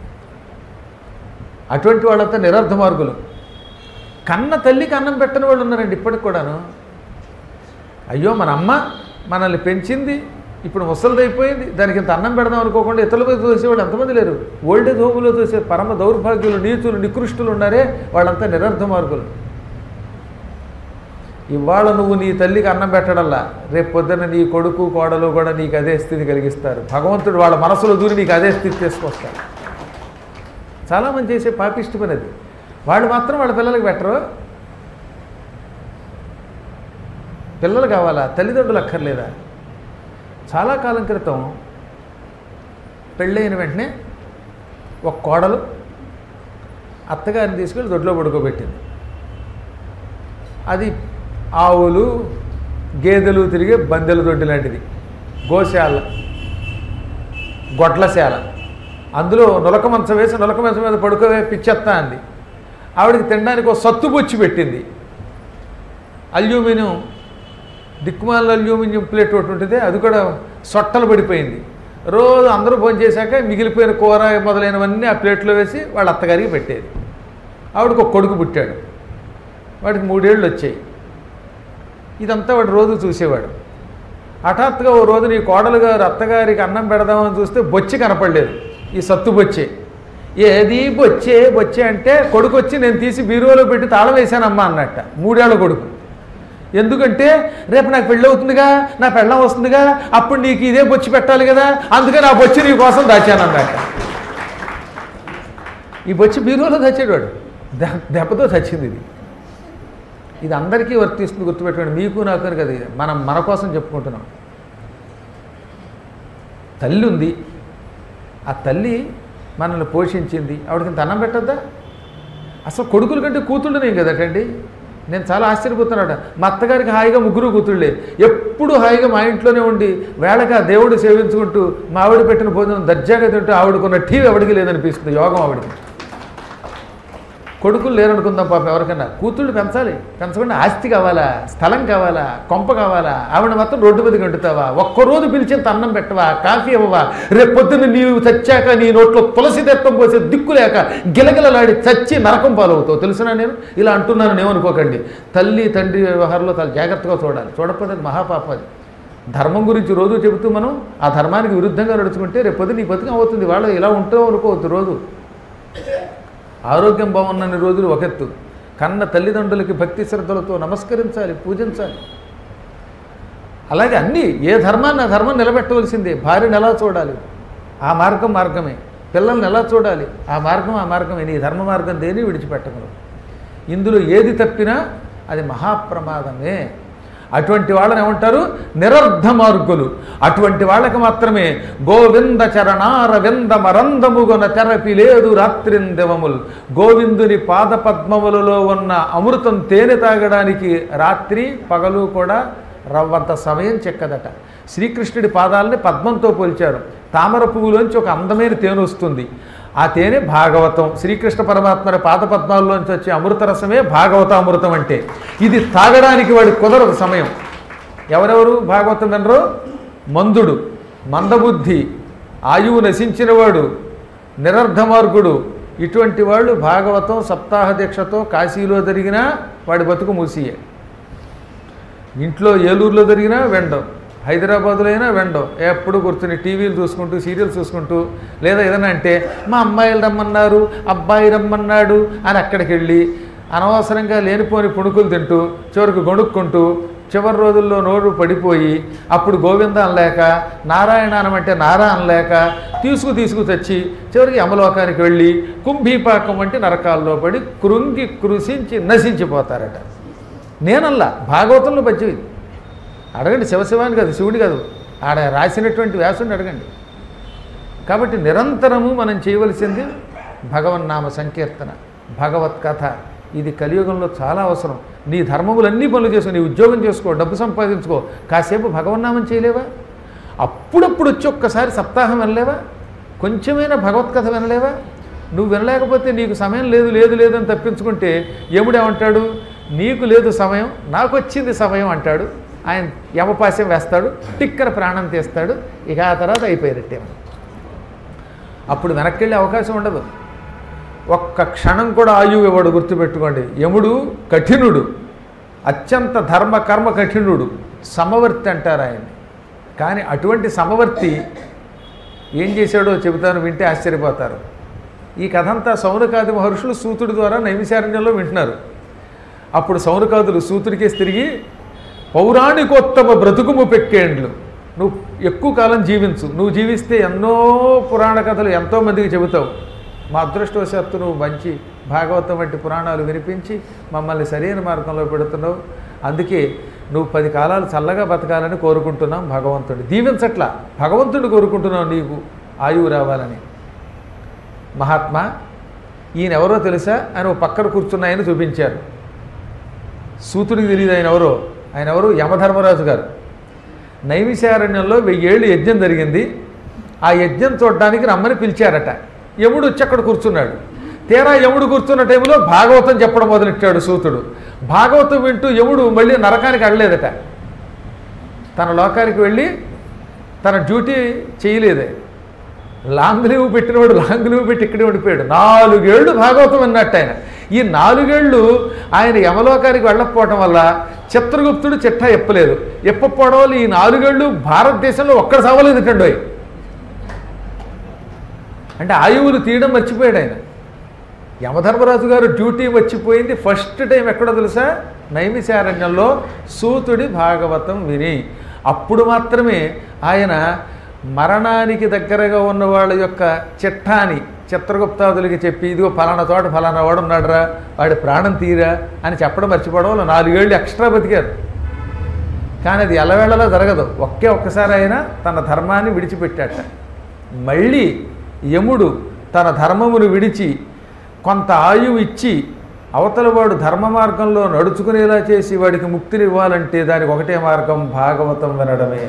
[SPEAKER 1] అటువంటి వాళ్ళంతా నిరర్ధ మార్గులు కన్న తల్లికి అన్నం పెట్టని వాళ్ళు ఉన్నారండి ఇప్పటికి కూడాను అయ్యో మన అమ్మ మనల్ని పెంచింది ఇప్పుడు ముసలిదైపోయింది దానికి ఇంత అన్నం పెడదాం అనుకోకుండా ఇతరులపై తోసేవాళ్ళు ఎంతమంది లేరు ఓల్డేజ్ హోములో తోసే పరమ దౌర్భాగ్యులు నీతులు నికృష్టులు ఉన్నారే వాళ్ళంతా నిరర్ధ మార్గులు ఇవాళ నువ్వు నీ తల్లికి అన్నం పెట్టడల్లా రేపు పొద్దున్న నీ కొడుకు కోడలు కూడా నీకు అదే స్థితి కలిగిస్తారు భగవంతుడు వాళ్ళ మనసులో దూరి నీకు అదే స్థితి తీసుకొస్తారు చాలామంది చేసే పాపిష్టి పని అది వాళ్ళు మాత్రం వాళ్ళ పిల్లలకి పెట్టరు పిల్లలు కావాలా తల్లిదండ్రులు అక్కర్లేదా చాలా కాలం క్రితం పెళ్ళైన వెంటనే ఒక కోడలు అత్తగారిని తీసుకెళ్ళి దొడ్లో పడుకోబెట్టింది అది ఆవులు గేదెలు తిరిగే బందెల దొడ్డి లాంటిది గోశాల గొడ్లశాల అందులో నులక మంచం వేసి నులక మంచం మీద పడుకోవే పిచ్చెత్తా అంది ఆవిడకి తినడానికి ఒక సత్తు బొచ్చి పెట్టింది అల్యూమినియం దిక్కుమాల అల్యూమినియం ప్లేట్ ఒకటి ఉంటుంది అది కూడా సొట్టలు పడిపోయింది రోజు అందరూ భోజనం చేశాక మిగిలిపోయిన కూర మొదలైనవన్నీ ఆ ప్లేట్లో వేసి వాళ్ళ అత్తగారికి పెట్టేది ఆవిడకి ఒక కొడుకు పుట్టాడు వాడికి మూడేళ్ళు వచ్చాయి ఇదంతా వాడు రోజు చూసేవాడు హఠాత్తుగా ఓ రోజు నీ కోడలు గారు అత్తగారికి అన్నం పెడదామని చూస్తే బొచ్చి కనపడలేదు ఈ సత్తు బొచ్చే ఏది బొచ్చే బొచ్చే అంటే కొడుకు వచ్చి నేను తీసి బీరువాలో పెట్టి తాళం వేశానమ్మా అన్నట్ట మూడేళ్ల కొడుకు ఎందుకంటే రేపు నాకు పెళ్ళి అవుతుందిగా నా పెళ్ళం వస్తుందిగా అప్పుడు నీకు ఇదే బొచ్చి పెట్టాలి కదా అందుకని ఆ బొచ్చి నీ కోసం దాచాను అన్నట్ట ఈ బొచ్చి బీరువాలో దాచాడు దె- దెబ్బతో చచ్చింది ఇది ఇది అందరికీ వర్తిస్తుంది గుర్తుపెట్టుకోండి మీకు నాకు అని కదా ఇది. మనం మన కోసం చెప్పుకుంటున్నాం తల్లి ఉంది ఆ తల్లి మనల్ని పోషించింది ఆవిడకి ఇంత అన్నం పెట్టద్దా అసలు కొడుకుల కంటే కూతుళ్ళనేం కదటండి నేను చాలా ఆశ్చర్యపోతున్నాడు మా అత్తగారికి హాయిగా ముగ్గురు కూతుళ్ళే ఎప్పుడు హాయిగా మా ఇంట్లోనే ఉండి వేళగా దేవుడు సేవించుకుంటూ మా ఆవిడ పెట్టిన భోజనం దర్జాగా తింటూ ఆవిడకున్న టీవీ ఎవడికి లేదనిపిస్తుంది యోగం ఆవిడకి కొడుకులు లేరనుకుందాం పాపం ఎవరికన్నా కూతుళ్ళు పెంచాలి పెంచకుండా ఆస్తి కావాలా స్థలం కావాలా కొంప కావాలా ఆవిడ మాత్రం రోడ్డు మీదకి వండుతావా ఒక్కరోజు పిలిచేంత అన్నం పెట్టవా కాఫీ ఇవ్వవా రేపు పొద్దున్న నీవు చచ్చాక నీ నోట్లో తులసి దత్తం పోసే దిక్కు లేక గిలగిలలాడి చచ్చి నరకం పాలవుతావు తెలుసునా నేను ఇలా అంటున్నాను ఏమనుకోకండి తల్లి తండ్రి వ్యవహారంలో చాలా జాగ్రత్తగా చూడాలి చూడకపోతే అది మహాపాపం అది ధర్మం గురించి రోజు చెబుతూ మనం ఆ ధర్మానికి విరుద్ధంగా నడుచుకుంటే రేపొద్దు నీ బతుకం అవుతుంది వాళ్ళు ఇలా ఉంటావు అనుకోవద్దు రోజు ఆరోగ్యం బాగున్నన్ని రోజులు ఒకెత్తు కన్న తల్లిదండ్రులకి భక్తి శ్రద్ధలతో నమస్కరించాలి పూజించాలి అలాగే అన్నీ ఏ ధర్మాన్ని ఆ ధర్మం నిలబెట్టవలసిందే భార్యను ఎలా చూడాలి ఆ మార్గం మార్గమే పిల్లల్ని ఎలా చూడాలి ఆ మార్గం ఆ మార్గమే నీ ధర్మ మార్గం దేని విడిచిపెట్టగలవు ఇందులో ఏది తప్పినా అది మహాప్రమాదమే అటువంటి వాళ్ళని ఏమంటారు నిరర్ధ మార్గులు అటువంటి వాళ్ళకి మాత్రమే గోవింద చరణార వింద మరందముగొన తెరపి లేదు రాత్రిందెవముల్ గోవిందుని పాద పద్మములలో ఉన్న అమృతం తేనె తాగడానికి రాత్రి పగలు కూడా రవ్వంత సమయం చెక్కదట శ్రీకృష్ణుడి పాదాలని పద్మంతో పోల్చారు తామర పువ్వులోంచి ఒక అందమైన తేనె వస్తుంది ఆ తేనె భాగవతం శ్రీకృష్ణ పరమాత్మ పాద పద్మాల్లోంచి వచ్చే అమృత రసమే భాగవతామృతం అంటే ఇది తాగడానికి వాడికి కుదరదు సమయం ఎవరెవరు భాగవతం వినరు మందుడు మందబుద్ధి ఆయువు నశించినవాడు నిరర్ధమార్గుడు ఇటువంటి వాళ్ళు భాగవతం సప్తాహ దీక్షతో కాశీలో జరిగినా వాడి బతుకు మూసియే ఇంట్లో ఏలూరులో జరిగినా వెండం హైదరాబాద్లో అయినా వెండం ఎప్పుడు కూర్చుని టీవీలు చూసుకుంటూ సీరియల్స్ చూసుకుంటూ లేదా ఏదైనా అంటే మా అమ్మాయిలు రమ్మన్నారు అబ్బాయి రమ్మన్నాడు అని అక్కడికి వెళ్ళి అనవసరంగా లేనిపోని పుణుకులు తింటూ చివరికి గొణుక్కుంటూ చివరి రోజుల్లో నోరు పడిపోయి అప్పుడు గోవింద అనలేక నారాయణ అనమంటే నారా అనలేక తీసుకు తీసుకు తెచ్చి చివరికి యమలోకానికి వెళ్ళి కుంభీపాకం వంటి నరకాల్లో పడి కృంగి కృషించి నశించిపోతారట నేనల్లా భాగవతంలో పద్యం ఇది అడగండి శివశివాని కాదు శివుడి కాదు ఆడ రాసినటువంటి వ్యాసుని అడగండి కాబట్టి నిరంతరము మనం చేయవలసింది భగవన్నామ సంకీర్తన భగవత్ కథ ఇది కలియుగంలో చాలా అవసరం నీ ధర్మములన్నీ పనులు చేసుకో నీ ఉద్యోగం చేసుకో డబ్బు సంపాదించుకో కాసేపు భగవన్నామం చేయలేవా అప్పుడప్పుడు వచ్చి ఒక్కసారి సప్తాహం వినలేవా కొంచెమైనా భగవత్కథ వినలేవా నువ్వు వినలేకపోతే నీకు సమయం లేదు లేదు లేదు అని తప్పించుకుంటే ఏముడేమంటాడు నీకు లేదు సమయం నాకు వచ్చింది సమయం అంటాడు ఆయన యమపాశం వేస్తాడు టిక్కర ప్రాణం తీస్తాడు ఇక ఆ తర్వాత అయిపోయినట్టే అప్పుడు వెనక్కి వెళ్ళే అవకాశం ఉండదు ఒక్క క్షణం కూడా ఆయువు ఇవ్వడు గుర్తుపెట్టుకోండి యముడు కఠినుడు అత్యంత ధర్మ కర్మ కఠినుడు సమవర్తి అంటారు ఆయన్ని కానీ అటువంటి సమవర్తి ఏం చేశాడో చెబుతాను వింటే ఆశ్చర్యపోతారు ఈ కథంతా సౌనకాది మహర్షులు సూతుడి ద్వారా నైమిశారణ్యంలో వింటున్నారు అప్పుడు సౌనకాదులు సూతుడికేసి తిరిగి పౌరాణికోత్తమ బ్రతుకుము పెక్కేండ్లు నువ్వు ఎక్కువ కాలం జీవించు నువ్వు జీవిస్తే ఎన్నో పురాణ కథలు ఎంతోమందికి చెబుతావు మా అదృష్టవశాత్తు నువ్వు మంచి భాగవతం వంటి పురాణాలు వినిపించి మమ్మల్ని సరైన మార్గంలో పెడుతున్నావు అందుకే నువ్వు పది కాలాలు చల్లగా బతకాలని కోరుకుంటున్నాం భగవంతుడు దీవించట్లా భగవంతుడు కోరుకుంటున్నావు నీకు ఆయువు రావాలని మహాత్మా ఈయన ఎవరో తెలుసా ఆయన ఓ పక్కన కూర్చున్న ఆయన చూపించారు సూతుడికి తెలియదు ఆయన ఎవరో ఆయన ఎవరు యమధర్మరాజు గారు నైమిశారణ్యంలో వెయ్యేళ్ళు యజ్ఞం జరిగింది ఆ యజ్ఞం చూడడానికి రమ్మని పిలిచారట యముడు వచ్చి అక్కడ కూర్చున్నాడు తీరా యముడు కూర్చున్న టైంలో భాగవతం చెప్పడం మొదలెట్టాడు సూతుడు భాగవతం వింటూ యముడు మళ్ళీ నరకానికి అడలేదట తన లోకానికి వెళ్ళి తన డ్యూటీ చేయలేదే లాంగ్ లీవ్ పెట్టినవాడు లాంగ్ లీవ్ పెట్టి ఇక్కడే ఉండిపోయాడు నాలుగేళ్లు భాగవతం అన్నట్టు ఆయన ఈ నాలుగేళ్లు ఆయన యమలోకానికి వెళ్ళకపోవడం వల్ల చిత్రగుప్తుడు చిట్టా ఎప్పలేదు ఎప్పకపోవడం వల్ల ఈ నాలుగేళ్లు భారతదేశంలో ఒక్కడ సవలేదు ఇటండు అంటే ఆయువులు తీయడం మర్చిపోయాడు ఆయన యమధర్మరాజు గారు డ్యూటీ మర్చిపోయింది ఫస్ట్ టైం ఎక్కడో తెలుసా నైమిశారణ్యంలో సూతుడి భాగవతం విని అప్పుడు మాత్రమే ఆయన మరణానికి దగ్గరగా ఉన్న వాళ్ళ యొక్క చిట్టాని చిత్రగుప్తాదులకి చెప్పి ఇదిగో ఫలానా చోట ఫలానా వాడు ఉన్నాడురా వాడి ప్రాణం తీరా అని చెప్పడం మర్చిపోవడం వల్ల నాలుగేళ్ళు ఎక్స్ట్రా బతికారు కానీ అది ఎల్లవేళలా జరగదు ఒకే ఒక్కసారి అయినా తన ధర్మాన్ని విడిచిపెట్టాట మళ్ళీ యముడు తన ధర్మమును విడిచి కొంత ఆయువు ఇచ్చి అవతలవాడు ధర్మ మార్గంలో నడుచుకునేలా చేసి వాడికి ముక్తిని ఇవ్వాలంటే దానికి ఒకటే మార్గం భాగవతం వినడమే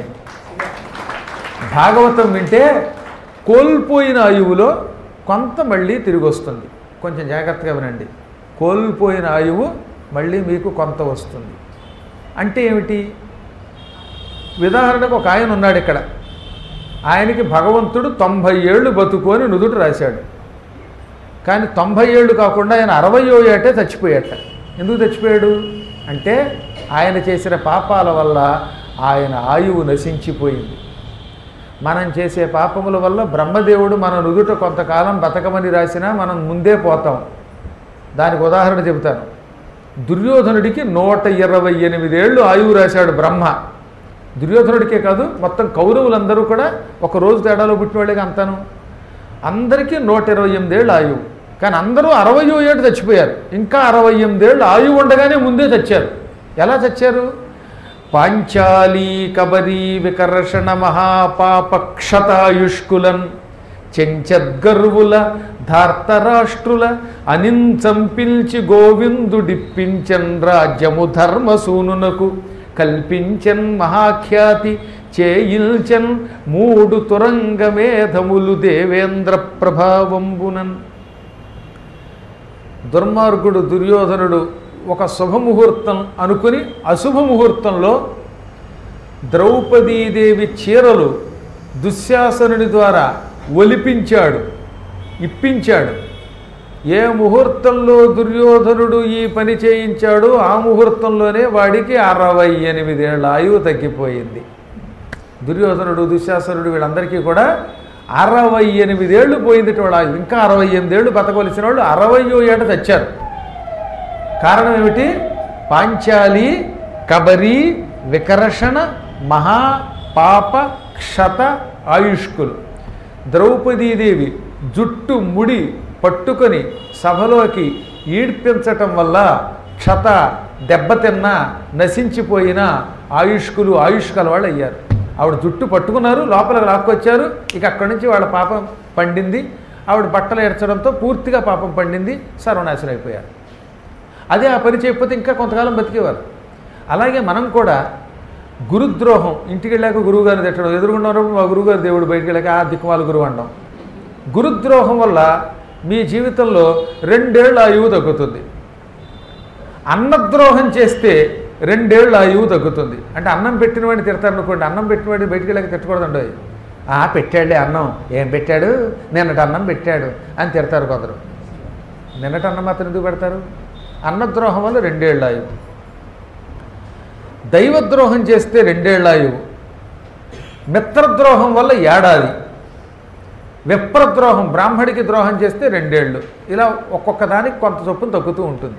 [SPEAKER 1] భాగవతం వింటే కోల్పోయిన ఆయువులో కొంత మళ్ళీ తిరిగి వస్తుంది కొంచెం జాగ్రత్తగా వినండి కోల్పోయిన ఆయువు మళ్ళీ మీకు కొంత వస్తుంది అంటే ఏమిటి ఉదాహరణకు ఒక ఆయన ఉన్నాడు ఇక్కడ ఆయనకి భగవంతుడు తొంభై ఏళ్ళు బతుకొని నుదుట రాశాడు కానీ తొంభై ఏళ్ళు కాకుండా ఆయన అరవయో ఏటే చచ్చిపోయాట ఎందుకు చచ్చిపోయాడు అంటే ఆయన చేసిన పాపాల వల్ల ఆయన ఆయువు నశించిపోయింది మనం చేసే పాపముల వల్ల బ్రహ్మదేవుడు మన నుదుట కొంతకాలం బతకమని రాసినా మనం ముందే పోతాం దానికి ఉదాహరణ చెబుతాను దుర్యోధనుడికి నూట ఇరవై ఎనిమిదేళ్ళు ఆయువు రాశాడు బ్రహ్మ దుర్యోధనుడికే కాదు మొత్తం కౌరవులందరూ కూడా ఒక రోజు తేడాలో పుట్టిన వాళ్ళకి అంతాను అందరికీ నూట ఇరవై ఎనిమిదేళ్ళు ఆయువు కానీ అందరూ అరవయో ఏడు చచ్చిపోయారు ఇంకా అరవై ఎనిమిదేళ్ళు ఆయువు ఉండగానే ముందే చచ్చారు ఎలా చచ్చారు పాంచాలీ కబరీ వికర్షణ మహాపాపక్షతాయుష్కులన్ చెంచద్గర్వుల ధార్తరాష్ట్రుల అనించంపిల్చి గోవిందుడిప్పించన్ రాజ్యము ధర్మసూనునకు కల్పించన్ మహాఖ్యాతి చేయిల్చన్ మూడు తురంగమేధములు దేవేంద్ర ప్రభావంబునన్ దుర్మార్గుడు దుర్యోధనుడు ఒక శుభముహూర్తం అనుకుని అశుభముహూర్తంలో ద్రౌపదీదేవి చీరలు దుశ్శాసనుని ద్వారా ఒలిపించాడు ఇప్పించాడు ఏ ముహూర్తంలో దుర్యోధనుడు ఈ పని చేయించాడో ఆ ముహూర్తంలోనే వాడికి అరవై ఎనిమిదేళ్ల ఆయువు తగ్గిపోయింది దుర్యోధనుడు దుశ్శాసనుడు వీళ్ళందరికీ కూడా అరవై ఎనిమిదేళ్లు పోయింది వాళ్ళ ఆయువు ఇంకా అరవై ఎనిమిదేళ్లు బతకవలసిన వాళ్ళు అరవయో ఏట తెచ్చారు కారణం ఏమిటి పాంచాలి కబరి వికర్షణ మహా పాప క్షత ఆయుష్కులు ద్రౌపదీదేవి జుట్టు ముడి పట్టుకొని సభలోకి ఈడ్పించటం వల్ల క్షత దెబ్బతిన్న నశించిపోయిన ఆయుష్కులు ఆయుష్కల వాళ్ళు అయ్యారు ఆవిడ జుట్టు పట్టుకున్నారు లోపలికి లాక్కొచ్చారు ఇక అక్కడి నుంచి వాళ్ళ పాపం పండింది ఆవిడ బట్టలు ఏడ్చడంతో పూర్తిగా పాపం పండింది సర్వనాశనం అయిపోయారు అదే ఆ పని చేయకపోతే ఇంకా కొంతకాలం బతికేవారు అలాగే మనం కూడా గురుద్రోహం ఇంటికి వెళ్ళాక గురువుగారిని తిట్టడం ఎదురుగున్నప్పుడు మా గురువుగారు దేవుడు బయటికి వెళ్ళాక ఆ దిక్కుమాల గురువు అండం గురుద్రోహం వల్ల మీ జీవితంలో రెండేళ్ల ఆయువు తగ్గుతుంది అన్నద్రోహం చేస్తే రెండేళ్ల ఆయువు తగ్గుతుంది అంటే అన్నం పెట్టిన వాడిని తిడతారు అనుకోండి అన్నం పెట్టిన వాడిని బయటికి వెళ్ళాక తిట్టకూడదండి ఆ పెట్టాడులే అన్నం ఏం పెట్టాడు నిన్నటి అన్నం పెట్టాడు అని తిడతారు కొందరు నిన్నటి అన్నం మాత్రం ఎందుకు పెడతారు అన్నద్రోహం వల్ల రెండేళ్ల ఆయువు దైవద్రోహం చేస్తే రెండేళ్ల ఆయువు మిత్రద్రోహం వల్ల ఏడాది విప్రద్రోహం బ్రాహ్మడికి ద్రోహం చేస్తే రెండేళ్ళు ఇలా ఒక్కొక్క దానికి కొంత చొప్పున తగ్గుతూ ఉంటుంది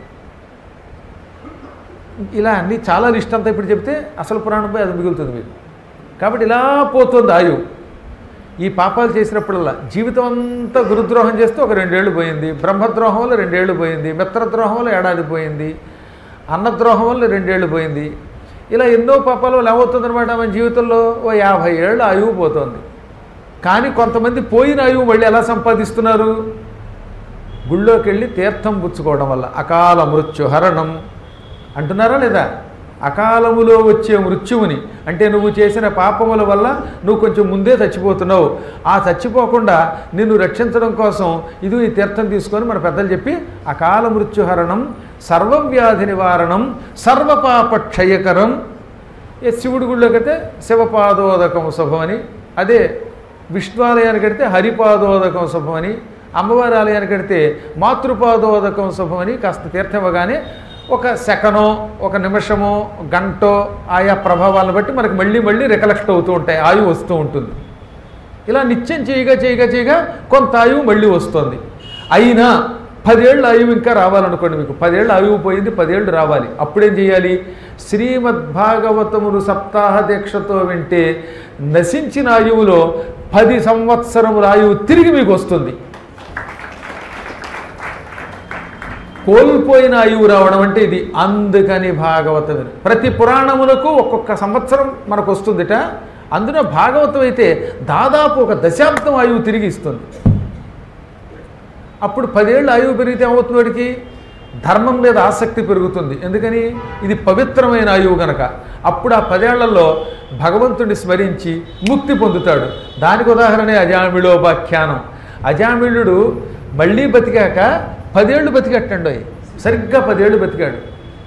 [SPEAKER 1] ఇలా అన్ని చాలా లిస్ట్ అంతా ఇప్పుడు చెప్తే అసలు పురాణంపై అది మిగులుతుంది మీకు కాబట్టి ఇలా పోతుంది ఆయువు ఈ పాపాలు చేసినప్పుడల్లా జీవితం అంతా గురుద్రోహం చేస్తే ఒక రెండేళ్ళు పోయింది బ్రహ్మద్రోహం వల్ల రెండేళ్ళు పోయింది మిత్రద్రోహం వల్ల ఏడాది పోయింది అన్నద్రోహం వల్ల రెండేళ్ళు పోయింది ఇలా ఎన్నో పాపాల వల్ల ఏమవుతుందన్నమాట మన జీవితంలో ఓ యాభై ఏళ్ళు ఆయువు పోతుంది కానీ కొంతమంది పోయిన ఆయువు మళ్ళీ ఎలా సంపాదిస్తున్నారు గుళ్ళోకి వెళ్ళి తీర్థం పుచ్చుకోవడం వల్ల అకాల మృత్యు హరణం అంటున్నారా లేదా అకాలములో వచ్చే మృత్యువుని అంటే నువ్వు చేసిన పాపముల వల్ల నువ్వు కొంచెం ముందే చచ్చిపోతున్నావు ఆ చచ్చిపోకుండా నిన్ను రక్షించడం కోసం ఇది ఈ తీర్థం తీసుకొని మన పెద్దలు చెప్పి అకాల మృత్యుహరణం సర్వవ్యాధి నివారణం సర్వపాప క్షయకరం ఏ శివుడి గుళ్ళోకి అయితే శివపాదోదకం శుభమని అదే విష్ణువాలయానికి కడితే హరిపాదోదకం శుభమని అమ్మవారి ఆలయానికి కడితే మాతృపాదోదకం శుభమని కాస్త తీర్థం ఇవ్వగానే ఒక సెకనో ఒక నిమిషమో గంటో ఆయా ప్రభావాలను బట్టి మనకి మళ్ళీ మళ్ళీ రికలెక్ట్ అవుతూ ఉంటాయి ఆయువు వస్తూ ఉంటుంది ఇలా నిత్యం చేయగా చేయగా చేయగా కొంత ఆయువు మళ్ళీ వస్తుంది అయినా పదేళ్ళు ఆయువు ఇంకా రావాలనుకోండి మీకు పదేళ్ళు ఆయువు పోయింది పదేళ్ళు రావాలి అప్పుడేం చేయాలి శ్రీమద్భాగవతమును సప్తాహ దీక్షతో వింటే నశించిన ఆయువులో పది సంవత్సరముల ఆయువు తిరిగి మీకు వస్తుంది కోల్పోయిన ఆయువు రావడం అంటే ఇది అందుకని భాగవతం అని. ప్రతి పురాణములకు ఒక్కొక్క సంవత్సరం మనకు వస్తుందిట అందులో భాగవతం అయితే దాదాపు ఒక దశాబ్దం ఆయువు తిరిగి ఇస్తుంది అప్పుడు పదేళ్ళు ఆయువు పెరిగితే ఏమవుతుంది వాడికి ధర్మం మీద ఆసక్తి పెరుగుతుంది ఎందుకని ఇది పవిత్రమైన ఆయువు గనక అప్పుడు ఆ పదేళ్లలో భగవంతుడిని స్మరించి ముక్తి పొందుతాడు దానికి ఉదాహరణే అజామిళోపాఖ్యానం అజామిళుడు మళ్ళీ బతికాక పదేళ్ళు బతికట్టండి సరిగ్గా పదేళ్ళు బతికాడు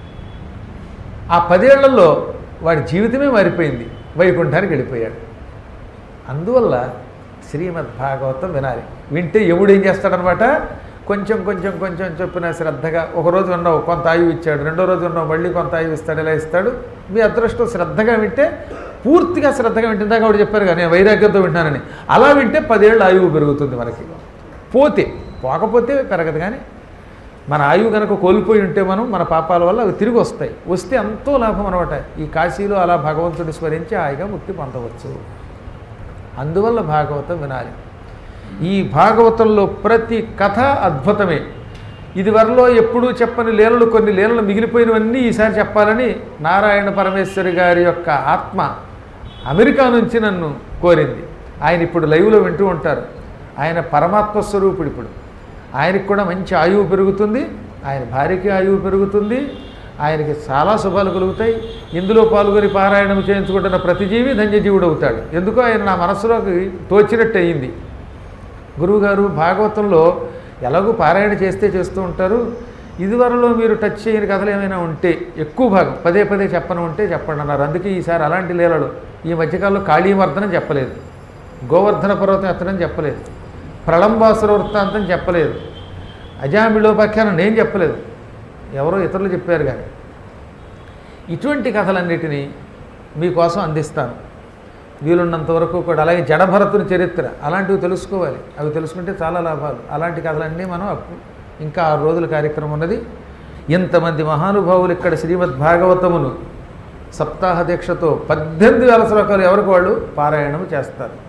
[SPEAKER 1] ఆ పదేళ్లలో వాడి జీవితమే మారిపోయింది వైకుంఠానికి వెళ్ళిపోయాడు అందువల్ల శ్రీమద్ భాగవతం వినాలి వింటే యముడు ఏం చేస్తాడనమాట కొంచెం కొంచెం కొంచెం చొప్పున శ్రద్ధగా ఒక రోజు ఉన్నావు కొంత ఆయువు ఇచ్చాడు రెండో రోజు ఉన్నావు మళ్ళీ కొంత ఆయువు ఇస్తాడు ఇలా ఇస్తాడు మీ అదృష్టం శ్రద్ధగా వింటే పూర్తిగా శ్రద్ధగా వింటే ఇందాక ఆవిడ చెప్పారు కానీ నేను వైరాగ్యంతో వింటానని అలా వింటే పదేళ్ళు ఆయువు పెరుగుతుంది మనకి పోతే పోకపోతే పెరగదు కానీ మన ఆయువు కనుక కోల్పోయి ఉంటే మనం మన పాపాల వల్ల అవి తిరిగి వస్తాయి వస్తే ఎంతో లాభం అనమాట ఈ కాశీలో అలా భగవంతుడి స్మరించి హాయిగా ముక్తి పొందవచ్చు అందువల్ల భాగవతం వినాలి ఈ భాగవతంలో ప్రతి కథ అద్భుతమే ఇది వరలో ఎప్పుడూ చెప్పని లీలలు కొన్ని లీలలు మిగిలిపోయినవన్నీ ఈసారి చెప్పాలని నారాయణ పరమేశ్వరి గారి యొక్క ఆత్మ అమెరికా నుంచి నన్ను కోరింది ఆయన ఇప్పుడు లైవ్లో వింటూ ఉంటారు ఆయన పరమాత్మ స్వరూపుడు ఇప్పుడు ఆయనకి కూడా మంచి ఆయువు పెరుగుతుంది ఆయన భార్యకి ఆయువు పెరుగుతుంది ఆయనకి చాలా శుభాలు కలుగుతాయి ఇందులో పాల్గొని పారాయణం చేయించుకుంటున్న ప్రతి జీవి ధన్యజీవుడు అవుతాడు ఎందుకో ఆయన నా మనసులోకి తోచినట్టు అయింది గురువుగారు భాగవతంలో ఎలాగూ పారాయణ చేస్తే చేస్తూ ఉంటారు ఇదివరలో మీరు టచ్ చేయని కథలు ఏమైనా ఉంటే ఎక్కువ భాగం పదే పదే చెప్పను ఉంటే చెప్పండి అన్నారు అందుకే ఈసారి అలాంటి లీలలు ఈ మధ్యకాలంలో కాళీవర్ధనం చెప్పలేదు గోవర్ధన పర్వతం ఎత్తడం చెప్పలేదు ప్రళంబాసుర వృత్తాంతం చెప్పలేదు అజామిళోపాఖ్యానం నేను చెప్పలేదు ఎవరో ఇతరులు చెప్పారు కానీ ఇటువంటి కథలన్నిటినీ మీకోసం అందిస్తాను వీలున్నంత వరకు కూడా అలాగే జడభరతుని చరిత్ర అలాంటివి తెలుసుకోవాలి అవి తెలుసుకుంటే చాలా లాభాలు అలాంటి కథలన్నీ మనం అప్పు- ఇంకా ఆరు రోజుల కార్యక్రమం ఉన్నది ఇంతమంది మహానుభావులు ఇక్కడ శ్రీమద్ భాగవతమును సప్తాహ దీక్షతో పద్దెనిమిది వేల శ్లోకాలు ఎవరికి వాళ్ళు పారాయణం చేస్తారు